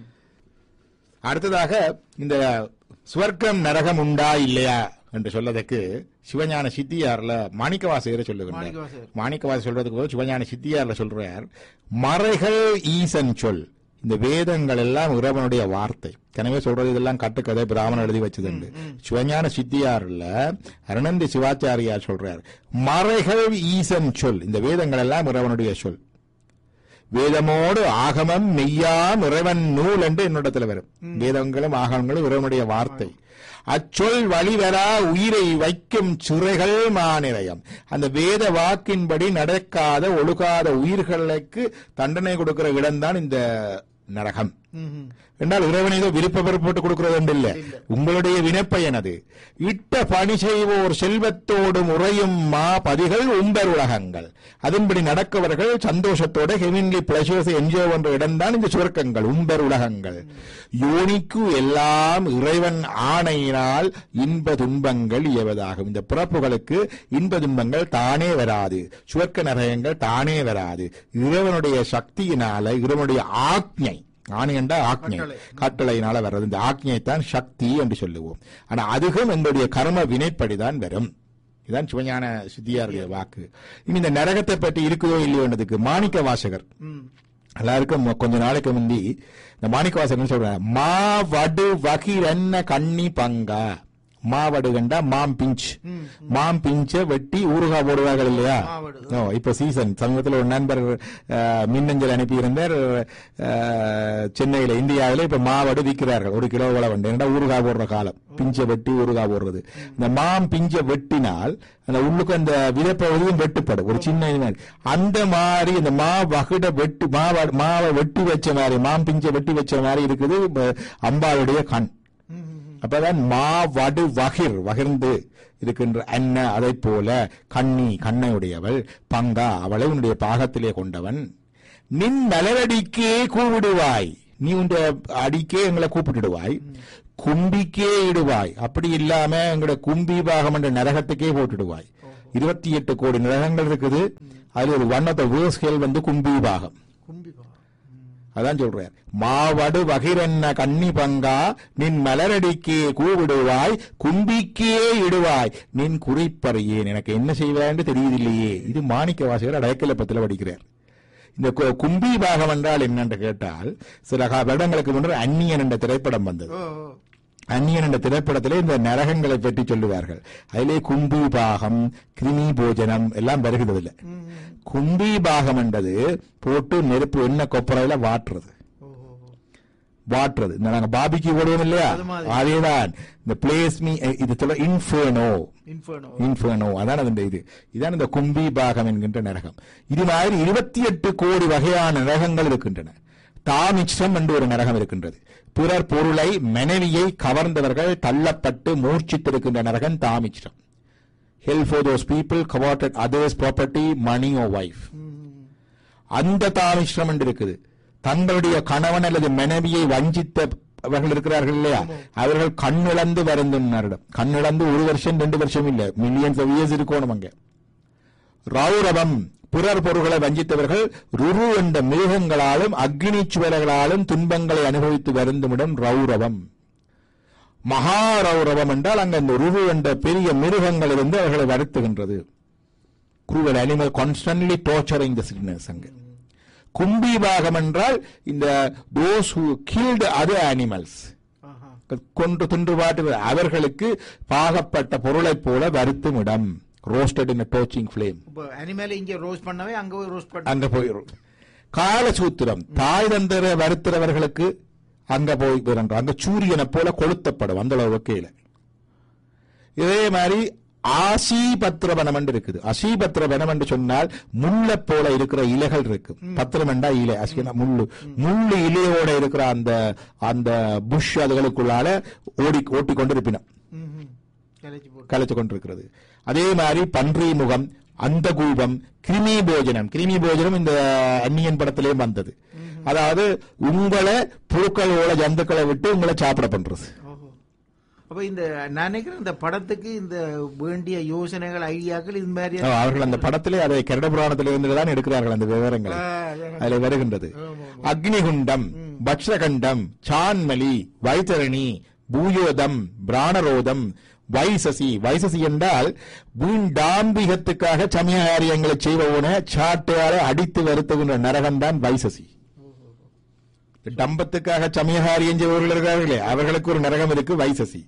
அடுத்ததாக இந்த சுவர்க்கம் நரகம் உண்டா இல்லையா என்று சொல்லதற்கு சிவஞான சித்தியார்ல மாணிக்கவாசகரை சொல்லுகின்றார் மாணிக்கவாசகர். மாணிக்கவாசகர் சொல்றதுக்கு பதில் சிவஞான சித்தியார்ல சொல்றார் மறைகள் ஈசன் சொல் இந்த வேதங்கள் எல்லாம் இறைவனுடைய வார்த்தை எனவே சொல்றது இதெல்லாம் கட்டுக்கதை பிராமணன் எழுதி வச்சதுண்டு சிவஞான சித்தியார்ல அருணந்தி சிவாச்சாரியார் சொல்றார் மறைகள் ஈசன் சொல் இந்த வேதங்கள் எல்லாம் இறைவனுடைய சொல் வேதமோடு ஆகமம் மெய்யாம் இறைவன் நூல் என்று என்னிடத்துல வரும் வேதங்களும் ஆகமங்களும் இறைவனுடைய வார்த்தை அச்சொல் வழிவரா உயிரை வைக்கும் சிறைகள் மாநிலையம் அந்த வேத வாக்கின்படி நடக்காத ஒழுகாத உயிர்களுக்கு தண்டனை கொடுக்கிற இடம்தான் இந்த நரகம் என்றால் இறைவன் ஏதோ விருப்ப போட்டு கொடுக்கிறது என்று இல்ல உங்களுடைய வினைப்பயன் அது இட்ட பணி செய்வோர் செல்வத்தோடு முறையும் மா பதிகள் உம்பர் உலகங்கள் அதன்படி நடக்கவர்கள் சந்தோஷத்தோட ஹெவின்லி பிளஷர்ஸ் என்ஜாய் என்ற இடம்தான் இந்த சுவர்க்கங்கள் உம்பர் உலகங்கள் யோனிக்கு எல்லாம் இறைவன் ஆணையினால் இன்ப துன்பங்கள் இயவதாகும் இந்த பிறப்புகளுக்கு இன்ப துன்பங்கள் தானே வராது சுவர்க்க நரகங்கள் தானே வராது இறைவனுடைய சக்தியினால இறைவனுடைய ஆக்ஞை ஆணை என்றா ஆக்ஞை கட்டளையினால வர்றது இந்த ஆக்ஞைத்தான் சக்தி என்று சொல்லுவோம் ஆனா அதுவும் எங்களுடைய கர்ம வினைப்படிதான் வரும் இதுதான் சிவஞான சித்தியாருடைய வாக்கு இனி இந்த நரகத்தை பற்றி இருக்குதோ இல்லையோன்றதுக்கு மாணிக்க வாசகர் எல்லாருக்கும் மொ- கொஞ்ச நாளைக்கு முந்தி இந்த மாணிக்க வாசகர் சொல்றாங்க மா வடு வகிரன்ன கண்ணி பங்கா மாவடு கண்டா மாம் பிஞ்ச் மாம் பிஞ்ச வெட்டி ஊறுகாய் போடுவார்கள் இல்லையா ஓ, இப்ப சீசன் சமீபத்தில் ஒரு நண்பர் அஹ், மின்னஞ்சல் அனுப்பியிருந்தார் அஹ், சென்னையில இந்தியாவில இப்ப மாவடு விற்கிறார்கள் ஒரு கிலோ விலை வந்து ஏன்னா ஊறுகாய் போடுற காலம் பிஞ்ச வெட்டி ஊறுகாய் போடுறது இந்த மாம் பிஞ்ச வெட்டினால் அந்த உள்ளுக்கு அந்த விதைப்பகுதியும் வெட்டுப்படும் ஒரு சின்ன இது மாதிரி அந்த மாதிரி இந்த மா வகுட வெட்டு மாவ மாவை வெட்டி வச்ச மாதிரி மாம் பிஞ்ச வெட்டி வச்ச மாதிரி இருக்குது இப்ப அம்பாளுடைய கண் அப்பதான் மா வடு வகிர் வகிர்ந்து இருக்கின்ற அன்ன அதை போல கண்ணி கண்ணையுடையவள் பங்கா அவளை உன்னுடைய பாகத்திலே கொண்டவன் நின் மலரடிக்கே கூவிடுவாய் நீ உண்ட அடிக்கே எங்களை கூப்பிட்டுடுவாய் கும்பிக்கே இடுவாய் அப்படி இல்லாம எங்களோட கும்பி பாகம் என்ற நரகத்துக்கே போட்டுடுவாய் இருபத்தி எட்டு கோடி நரகங்கள் இருக்குது அதுல ஒரு one of the worse hell வந்து கும்பி பாகம் அதான் சொல்றார் மாவடு வகிரன்ன கன்னி பங்கா நின் மலரடிக்கே கூவிடுவாய் கும்பிக்கே இடுவாய் நின் குறிப்பறியேன் எனக்கு என்ன செய்வான்னு தெரியுதில்லையே இது மாணிக்க வாசகர் அடைக்கலப்பத்தில் படிக்கிறார் இந்த கு- கும்பி பாகம் என்றால் என்னன்னு கேட்டால் சில கா- வருடங்களுக்கு முன்னர் அந்நியன் என்ற திரைப்படம் வந்தது அந்நியன் என்ற திரைப்படத்திலே இந்த நரகங்களை பற்றி சொல்லுவார்கள் அதிலே கும்பி பாகம் கிருமி போஜனம் எல்லாம் வருகிறதில்லை கும்பி பாகம் என்றது போட்டு நெருப்பு எண்ணெய் கொப்பரையில வாட்டுறது வாட்டுறது இந்த நாங்க பாபிக்கு போடுவோம் இல்லையா அதேதான் இந்த பிளேஸ் மீ இது சொல்ல இன்ஃபர்னோ இன்ஃபர்னோ அதான் அந்த இது இதான் இந்த கும்பி பாகம் என்கின்ற நரகம் இது மாதிரி இருபத்தி எட்டு கோடி வகையான நரகங்கள் இருக்கின்றன தாமிச்சம் என்று ஒரு நரகம் இருக்கின்றது பிறர் பொருளை மனைவியை கவர்ந்தவர்கள் தள்ளப்பட்டு மூர்ச்சித்திருக்கின்ற நரகம் தாமிச்சம் hell for those people coveted others property money or wife அந்த தாமிஸ்ரம் என்று இருக்குது தங்களுடைய கணவன் அல்லது மனைவியை வஞ்சித்தவர்கள் இருக்கிறார்கள் இல்லையா அவர்கள் கண்ணிழந்து வருந்தினாரிடம் கண்ணிழந்து ஒரு வருஷம் ரெண்டு வருஷம் இல்ல மில்லியன்ஸ் ஆஃப் இயர்ஸ் இருக்கணும் அங்க ரௌரவம் பிறர் பொருள்களை வஞ்சித்தவர்கள் ருரு என்ற மிருகங்களாலும் அக்னி சுவர்களாலும் துன்பங்களை அனுபவித்து வருந்துமிடம் ரௌரவம் மகா ரௌரவம் என்றால் அங்க இந்த ருரு என்ற பெரிய மிருகங்கள் இருந்து அவர்களை வருத்துகின்றது cruel animal constantly torturing the sinners அங்க கும்பி பாகம் என்றால் இந்த those who killed other animals கொன்று தின்று பாட்டு அவர்களுக்கு பாகப்பட்ட பொருளைப் போல வருத்தும் இடம் ரோஸ்டட் இன் டோச்சிங் ஃபிளேம் இப்போ அனிமேல இங்க ரோஸ்ட் பண்ணவே அங்க போய் ரோஸ்ட் பண்ண அங்க போயிடும் காலசூத்திரம் தாய் தந்தர வருத்துறவர்களுக்கு அங்க போய் விரன்ற அங்க சூரியனை போல கொளுத்தப்படும் அந்த அளவு வகையில இதே மாதிரி ஆசீபத்திரவனம் என்று இருக்குது அசீபத்திரவனம் என்று சொன்னால் முள்ள போல இருக்கிற இலைகள் இருக்கு பத்திரமெண்டா இலை அசினா முள்ளு முள்ளு இலையோட இருக்கிற அந்த அந்த புஷ் அதுகளுக்குள்ளால ஓடி ஓட்டி கொண்டிருப்பினம் கலைச்சு போட்டு கலைச்சு கொண்டிருக்கிறது அதே மாதிரி பன்றி முகம் அந்த கூபம் கிருமி போஜனம் கிருமி போஜனம் இந்த அந்நியன் படத்திலே வந்தது அதாவது உங்களை புழுக்களோட ஜந்துக்களை விட்டு உங்களை சாப்பிட பண்றது ஓஹோ அப்ப இந்த நான் நினைக்கிறேன் இந்த படத்துக்கு இந்த வேண்டிய யோசனைகள் ஐடியாக்கள் இது மாதிரி ஆ, அவர்கள் அந்த படத்திலே அதை கருட புராணத்திலிருந்து தான் எடுக்கிறார்கள் அந்த விவரங்களை அதில் வருகின்றது அக்னிகுண்டம் பக்ஷகண்டம் சான்மலி வைத்தரணி பூயோதம் பிராணரோதம் வைசசி வைசசி என்றால் வீண் டாம்பிகத்துக்காக சமய காரியங்களை செய்பவன சாட்டையால அடித்து வருத்துகின்ற நரகம்தான் வைசசி டம்பத்துக்காக சமய காரியம் செய்பவர்கள் இருக்கிறார்களே அவர்களுக்கு ஒரு நரகம் இருக்கு வைசசி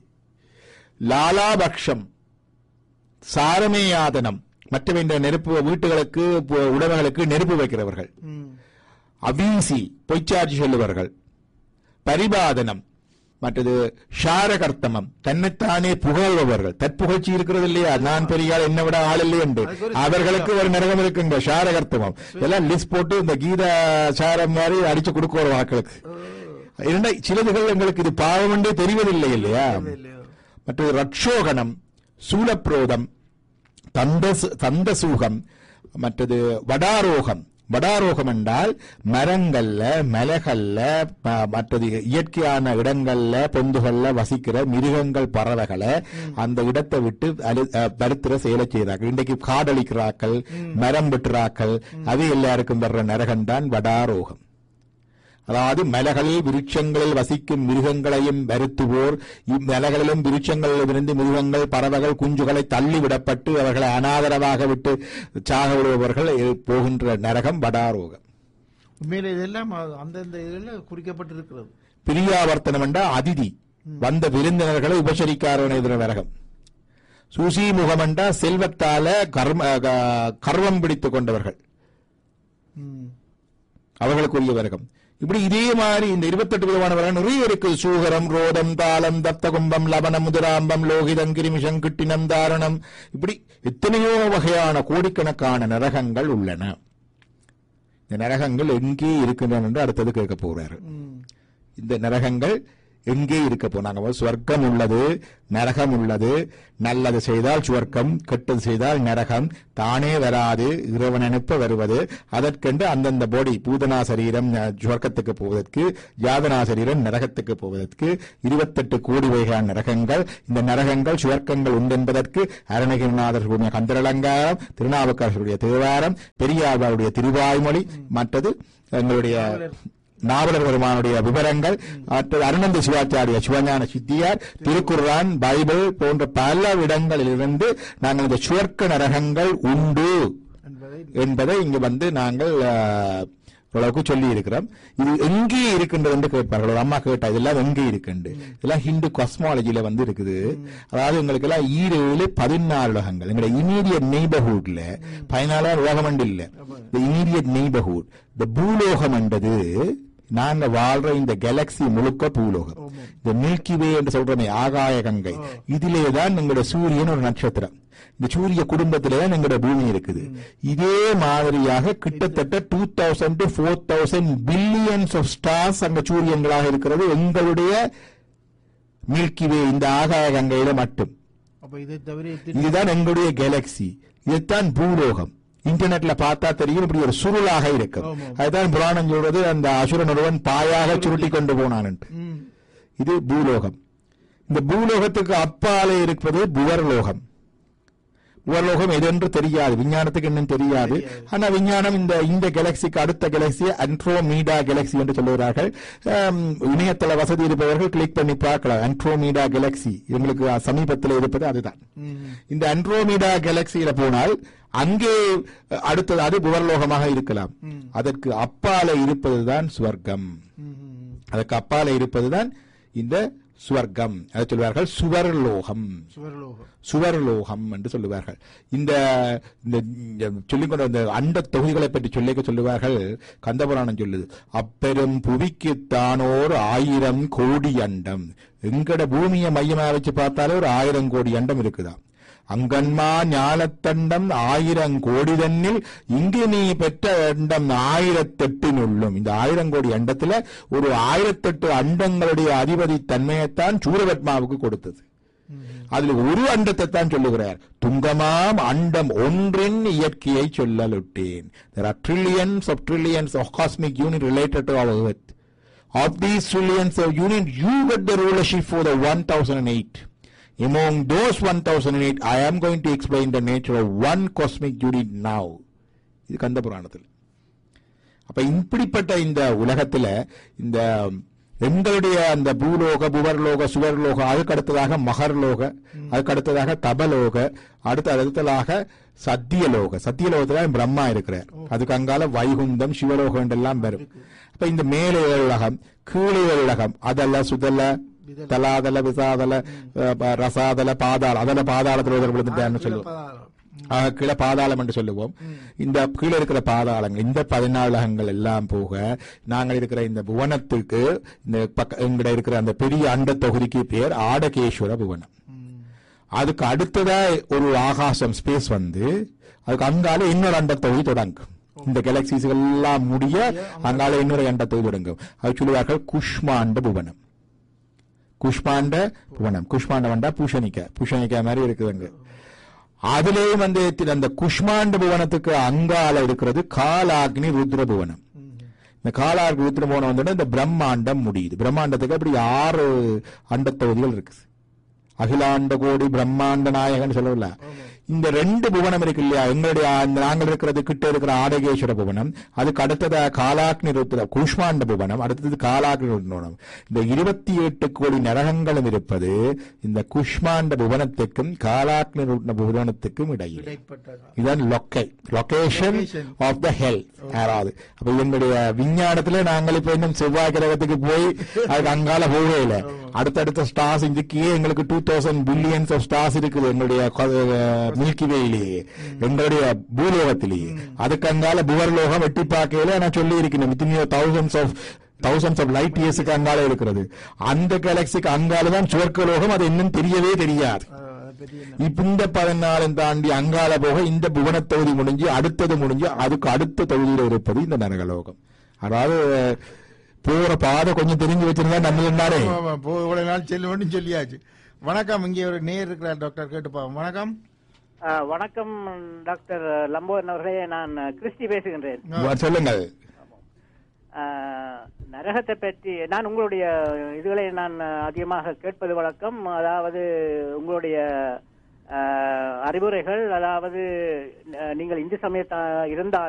லாலாபக்ஷம் சாரமேயாதனம் மற்ற இந்த நெருப்பு வீட்டுகளுக்கு பு- உடமைகளுக்கு நெருப்பு வைக்கிறவர்கள் அவீசி பொய்ச்சாட்சி சொல்லுவார்கள் பரிபாதனம் மற்றது ஷாரகர்த்தமம் தன்னைத்தானே புகழ்பவர்கள் தற்புகழ்ச்சி இருக்கிறது இல்லையா நான் பெரிய ஆள் என்னை விட ஆள் இல்லை என்று அவர்களுக்கு ஒரு நரகம் இருக்குங்க ஷாரகர்த்தமம் எல்லாம் லிஸ்ட் போட்டு இந்த கீதா சாரம் மாதிரி அடிச்சு கொடுக்கிற வாக்களுக்கு இரண்டா சிலதுகள் எங்களுக்கு இது பாவம் என்றே தெரிவதில்லை இல்லையா மற்றது ரட்சோகணம் சூலப்ரோதம் தந்தசு தந்தசூகம் மற்றது வடாரோகம் வடாரோகம் என்றால் மரங்கள்ல மலைகள்ல ம- மற்றது இயற்கையான இடங்கள்ல பொந்துகள்ல வசிக்கிற மிருகங்கள் பறவைகளை அந்த இடத்தை விட்டு அழு- அஹ், வருத்துற செயலை செய்கிறார்கள் இன்றைக்கு காடழிக்கிறாக்கள் மரம் வெட்டுறாக்கள் அது எல்லாருக்கும் வர்ற நரகம்தான் வடாரோகம் அதாவது மலைகளில் விருட்சங்களில் வசிக்கும் மிருகங்களையும் வருத்துவோர் இம்மலைகளிலும் விருட்சங்களிலும் இருந்து மிருகங்கள் பறவைகள் குஞ்சுகளை தள்ளிவிடப்பட்டு அவர்களை அனாதரவாக விட்டு சாக விடுபவர்கள் போகின்ற நரகம் வடாரோகம் உண்மையில இதெல்லாம் அ- அந்தந்த இதுல குறிக்கப்பட்டிருக்கிறது பிரியாவர்த்தனம் என்றா அதிதி வந்த விருந்தினர்களை உபசரிக்காரவன் எதிர நரகம் சுசி முகம் என்றா செல்வத்தால கர்ம க- கர்வம் பிடித்துக் கொண்டவர்கள் அவர்களுக்குரிய வர்க்கம் இப்படி இதே மாதிரி இந்த இருபத்தெட்டு விதமான வரை நிறைய இருக்கு சூகரம் ரோதம் தாளம் தப்த கும்பம் லவனம் முதுராம்பம் லோகிதம் கிரிமிஷம் கிட்டினம் தாரணம் இப்படி எத்தனையோ வகையான கோடிக்கணக்கான நரகங்கள் உள்ளன இந்த நரகங்கள் எங்கே இருக்கின்றன என்று அடுத்தது கேட்க போகிறாரு இந்த நரகங்கள் எங்கே இருக்க போனாங்க சுவர்க்கம் உள்ளது நரகம் உள்ளது நல்லது செய்தால் சுவர்க்கம் கெட்டது செய்தால் நரகம் தானே வராது இறைவன் அனுப்ப வருவது அதற்கென்று அந்தந்த போடி பூதனா சரீரம் அஹ், சுவர்க்கத்துக்கு போவதற்கு யாதனா சரீரம் நரகத்துக்கு போவதற்கு இருபத்தெட்டு கோடி வகையான நரகங்கள் இந்த நரகங்கள் சுவர்க்கங்கள் உண்டென்பதற்கு அருணகிரிநாதர்களுடைய கந்தரலங்காரம் திருநாவுக்கரசருடைய தேவாரம் பெரியாழ்வாருடைய திருவாய்மொழி மற்றது எங்களுடைய நாவலர் பெருமானுடைய விவரங்கள் மற்றது அருணந்த சிவாச்சாரிய சிவஞான சித்தியார் திருக்குர்ஆன் பைபிள் போன்ற பல இடங்களிலிருந்து நாங்கள் இந்த சுவர்க்க நரகங்கள் உண்டு என்பதை என்பதை இங்கு வந்து நாங்கள் அஹ், ஓரளவுக்கு சொல்லி இருக்கிறோம் இது எங்கே இருக்கின்றது என்று கேட்பார்கள் ஒரு அம்மா கேட்டா இதெல்லாம் எங்கே இருக்குண்டு இதெல்லாம் ஹிந்து காஸ்மாலஜில வந்து இருக்குது அதாவது உங்களுக்கு எல்லாம் ஈரேழு பதினாலு உலகங்கள் எங்களுடைய இமீடியட் நெய்பர்ஹுட்ல பதினாலாயிரம் உலகம் அண்டு இல்ல இந்த இமீடியட் நெய்பர்ஹுட் இந்த பூலோகம் என்றது நாங்க வாழ்ற இந்த கேலக்சி முழுக்க பூலோகம் இந்த மில்கி வே என்று சொல்றோமே ஆகாய கங்கை இதிலே தான் எங்களுடைய சூரியன் ஒரு நட்சத்திரம் இந்த சூரிய குடும்பத்திலே தான் எங்களோட பூமி இருக்குது இதே மாதிரியாக கிட்டத்தட்ட two thousand to four thousand billions of stars அங்க சூரியன்களாக இருக்கிறது எங்களுடைய மில்கி வே இந்த ஆகாய கங்கையில மட்டும் அப்ப இதை தவிர எத்தனை இதுதான் எங்களுடைய கேலக்சி இதுதான் பூலோகம் இன்டர்நெட்ல பார்த்தா தெரியும் இப்படி ஒரு சுருளாக இருக்கும் ஆமா. அதுதான் புராணம் சொல்றது அந்த அசுரன் ஒருவன் பாயாக சுருட்டி கொண்டு போனான் ம். இது பூலோகம் இந்த பூலோகத்துக்கு அப்பாலே இருப்பது புவர்லோகம் புவர்லோகம் எதென்று தெரியாது விஞ்ஞானத்துக்கு இன்னும் தெரியாது ஆனா விஞ்ஞானம் இந்த இந்த கேலக்சிக்கு அடுத்த கேலக்சி அன்ட்ரோமீடா கேலக்சி என்று சொல்லுகிறார்கள் ஆம், இணையதள வசதி இருப்பவர்கள் கிளிக் பண்ணி பார்க்கலாம் அன்ட்ரோமீடா கேலக்சி எங்களுக்கு சமீபத்தில் இருப்பது அதுதான் ம். இந்த அன்ட்ரோமீடா கேலக்சியில போனால் அங்கே அஹ், அடுத்தது அது புவர்லோகமாக இருக்கலாம் அதற்கு அப்பால இருப்பதுதான் சுவர்க்கம் ம், ம். அதற்கு அப்பால இருப்பதுதான் இந்த சுவர்க்கம் அதை சொல்வார்கள் சுவர்லோகம் சுவர்லோகம் சுவர்லோகம் என்று சொல்லுவார்கள் இந்த இந்த இந்த சொல்லிக்கொண்ட இந்த அண்ட தொகுதிகளை பற்றி சொல்லிக்க சொல்லுவார்கள் கந்தபுராணம் சொல்லுது அப்பெரும் புவிக்கு தானோர் ஆயிரம் கோடி அண்டம் எங்கட பூமியை மையமா வச்சு பார்த்தாலே ஒரு ஆயிரம் கோடி அண்டம் இருக்குதாம் அங்கன்மா ஞானத்தண்டம் ஆயிரம் கோடி தன்னில் இங்கு நீ பெற்ற அண்டம் ஆயிரத்தெட்டினுள்ளும் இந்த ஆயிரம் கோடி அண்டத்துல ஒரு ஆயிரத்தெட்டு அண்டங்களுடைய அதிபதி தன்மையைத்தான் சூரபத்மாவுக்கு கொடுத்தது அதுல ஒரு அண்டத்தை தான் சொல்லுகிறார் துங்கமாம் அண்டம் ஒன்றின் இயற்கையை சொல்லலுட்டேன் there are trillions of trillions of cosmic unit related to our earth of these trillions of unit you get the rulership for the 1008 among those 1008 i am going to explain the nature of one cosmic unit now இது கந்த புராணத்தில் அப்ப இப்படிப்பட்ட இந்த உலகத்துல இந்த எங்களுடைய அந்த பூலோக புவர்லோக சுவர்லோக அதுக்கு அடுத்ததாக மகர்லோக அதுக்கு அடுத்ததாக தபலோக அடுத்த அடுத்ததாக சத்தியலோக சத்தியலோகத்துல பிரம்மா இருக்கிறார் அதுக்கு அங்கால வைகுந்தம் சிவலோகம் எல்லாம் வரும் அப்ப இந்த மேலே ஏழு உலகம் கீழே ஏழு உலகம் அதல்ல சுதல தலாதல விசாதல அஹ், ப- ரசாதல பாதாள அதல பாதாளத்தில் ஒருத்தர் விழுந்துட்டான்னு சொல்லுவோம் பதாரம். ஆக, கீழே பாதாளம் என்று சொல்லுவோம் இந்த கீழே இருக்கிற பாதாளங்கள் இந்த பதினாலகங்கள் எல்லாம் போக நாங்கள் இருக்கிற இந்த புவனத்துக்கு இந்த பக்க எங்கிட்ட இருக்கிற அந்த பெரிய அண்ட தொகுதிக்கு பேர் ஆடகேஸ்வர புவனம் அதுக்கு அடுத்ததா ஒரு ஆகாசம் ஸ்பேஸ் வந்து அதுக்கு அங்கால இன்னொரு அண்ட தொகுதி தொடங்கும் இந்த கேலக்சிஸ் எல்லாம் முடிய அங்கால இன்னொரு அண்ட தொகுதி தொடங்கும் அது சொல்லுவார்கள் குஷ்மாண்ட புவனம் குஷ்மாண்ட புவனம் குஷ்மாண்டம் வந்தா பூஷணிக்காய் பூஷணிக்காய் மாதிரி இருக்குதுங்க அதுலேயும் வந்து தி- அந்த குஷ்மாண்ட புவனத்துக்கு அங்கால இருக்கிறது காலாக்னி ருத்ர புவனம் இந்த காலாக்னி ருத்ர புவனம் வந்துட்டு இந்த பிரம்மாண்டம் முடியுது பிரம்மாண்டத்துக்கு அப்படி ஆறு அண்ட தொகுதிகள் இருக்கு அகிலாண்ட கோடி பிரம்மாண்ட நாயகன் சொல்லல இந்த ரெண்டு புவனம் இருக்கு இல்லையா எங்களுடைய அந்த நாங்கள் இருக்கிறது கிட்ட இருக்கிற ஆடகேஸ்வர புவனம் அதுக்கு அடுத்ததா காலாக்னி ருத்ர குஷ்மாண்ட புவனம் அடுத்தது காலாக்னி ருத்ரம் இந்த இருபத்தி எட்டு கோடி நரகங்களும் இருப்பது இந்த குஷ்மாண்ட புவனத்துக்கும் காலாக்னி ருத்ர புவனத்துக்கும் இடையில் இடைப்பட்டதா இதுதான் லொக்கை லொகேஷன் ஆஃப் த ஹெல் யாராவது அப்ப இதனுடைய விஞ்ஞானத்துல நாங்கள் இப்ப இன்னும் செவ்வாய் கிரகத்துக்கு போய் அதுக்கு அங்கால போகவே இல்லை அடுத்தடுத்த ஸ்டார்ஸ் இதுக்கே எங்களுக்கு two thousand billions of stars இருக்குது எங்களுடைய மில்கி வேயிலேயே எங்களுடைய பூலோகத்திலேயே அதுக்கு அங்கால புவர்லோகம் வெட்டி பார்க்கையில நான் சொல்லி இருக்கேன் இத்தனையோ thousands of thousands of light இயர்ஸுக்கு அங்கால இருக்கிறது அந்த கேலக்சிக்கு அங்கால தான் சுவர்க்கலோகம் அது இன்னும் தெரியவே தெரியாது ஆ, அது பெரிய இப்ப இந்த பதினாலும் தாண்டி அங்கால போக இந்த புவன தொகுதி முடிஞ்சு அடுத்தது முடிஞ்சு அதுக்கு அடுத்த தொகுதியில இருப்பது இந்த நரகலோகம் அதாவது போற பாதை கொஞ்சம் தெரிஞ்சு வச்சிருந்தா நம்ம இருந்தாரே ஆமா, ஆமா, போ இவ்வளவு நாள் செல்லுன்னு சொல்லியாச்சு வணக்கம் இங்கே ஒரு நேர் இருக்கிறார் டாக்டர் கேட்டுப்பாங்க வணக்கம் ஆ, வணக்கம் டாக்டர் லம்போதன் அவர்களே நான் கிறிஸ்டி பேசுகின்றேன் சொல்லுங்கள் ஆ, நரகத்தை பற்றி நான் உங்களுடைய இதுகளை நான் அதிகமாக கேட்பது வழக்கம் அதாவது உங்களுடைய ஆ, அறிவுரைகள் அதாவது அஹ், நீங்கள் இந்து சமயத்தா இருந்தால்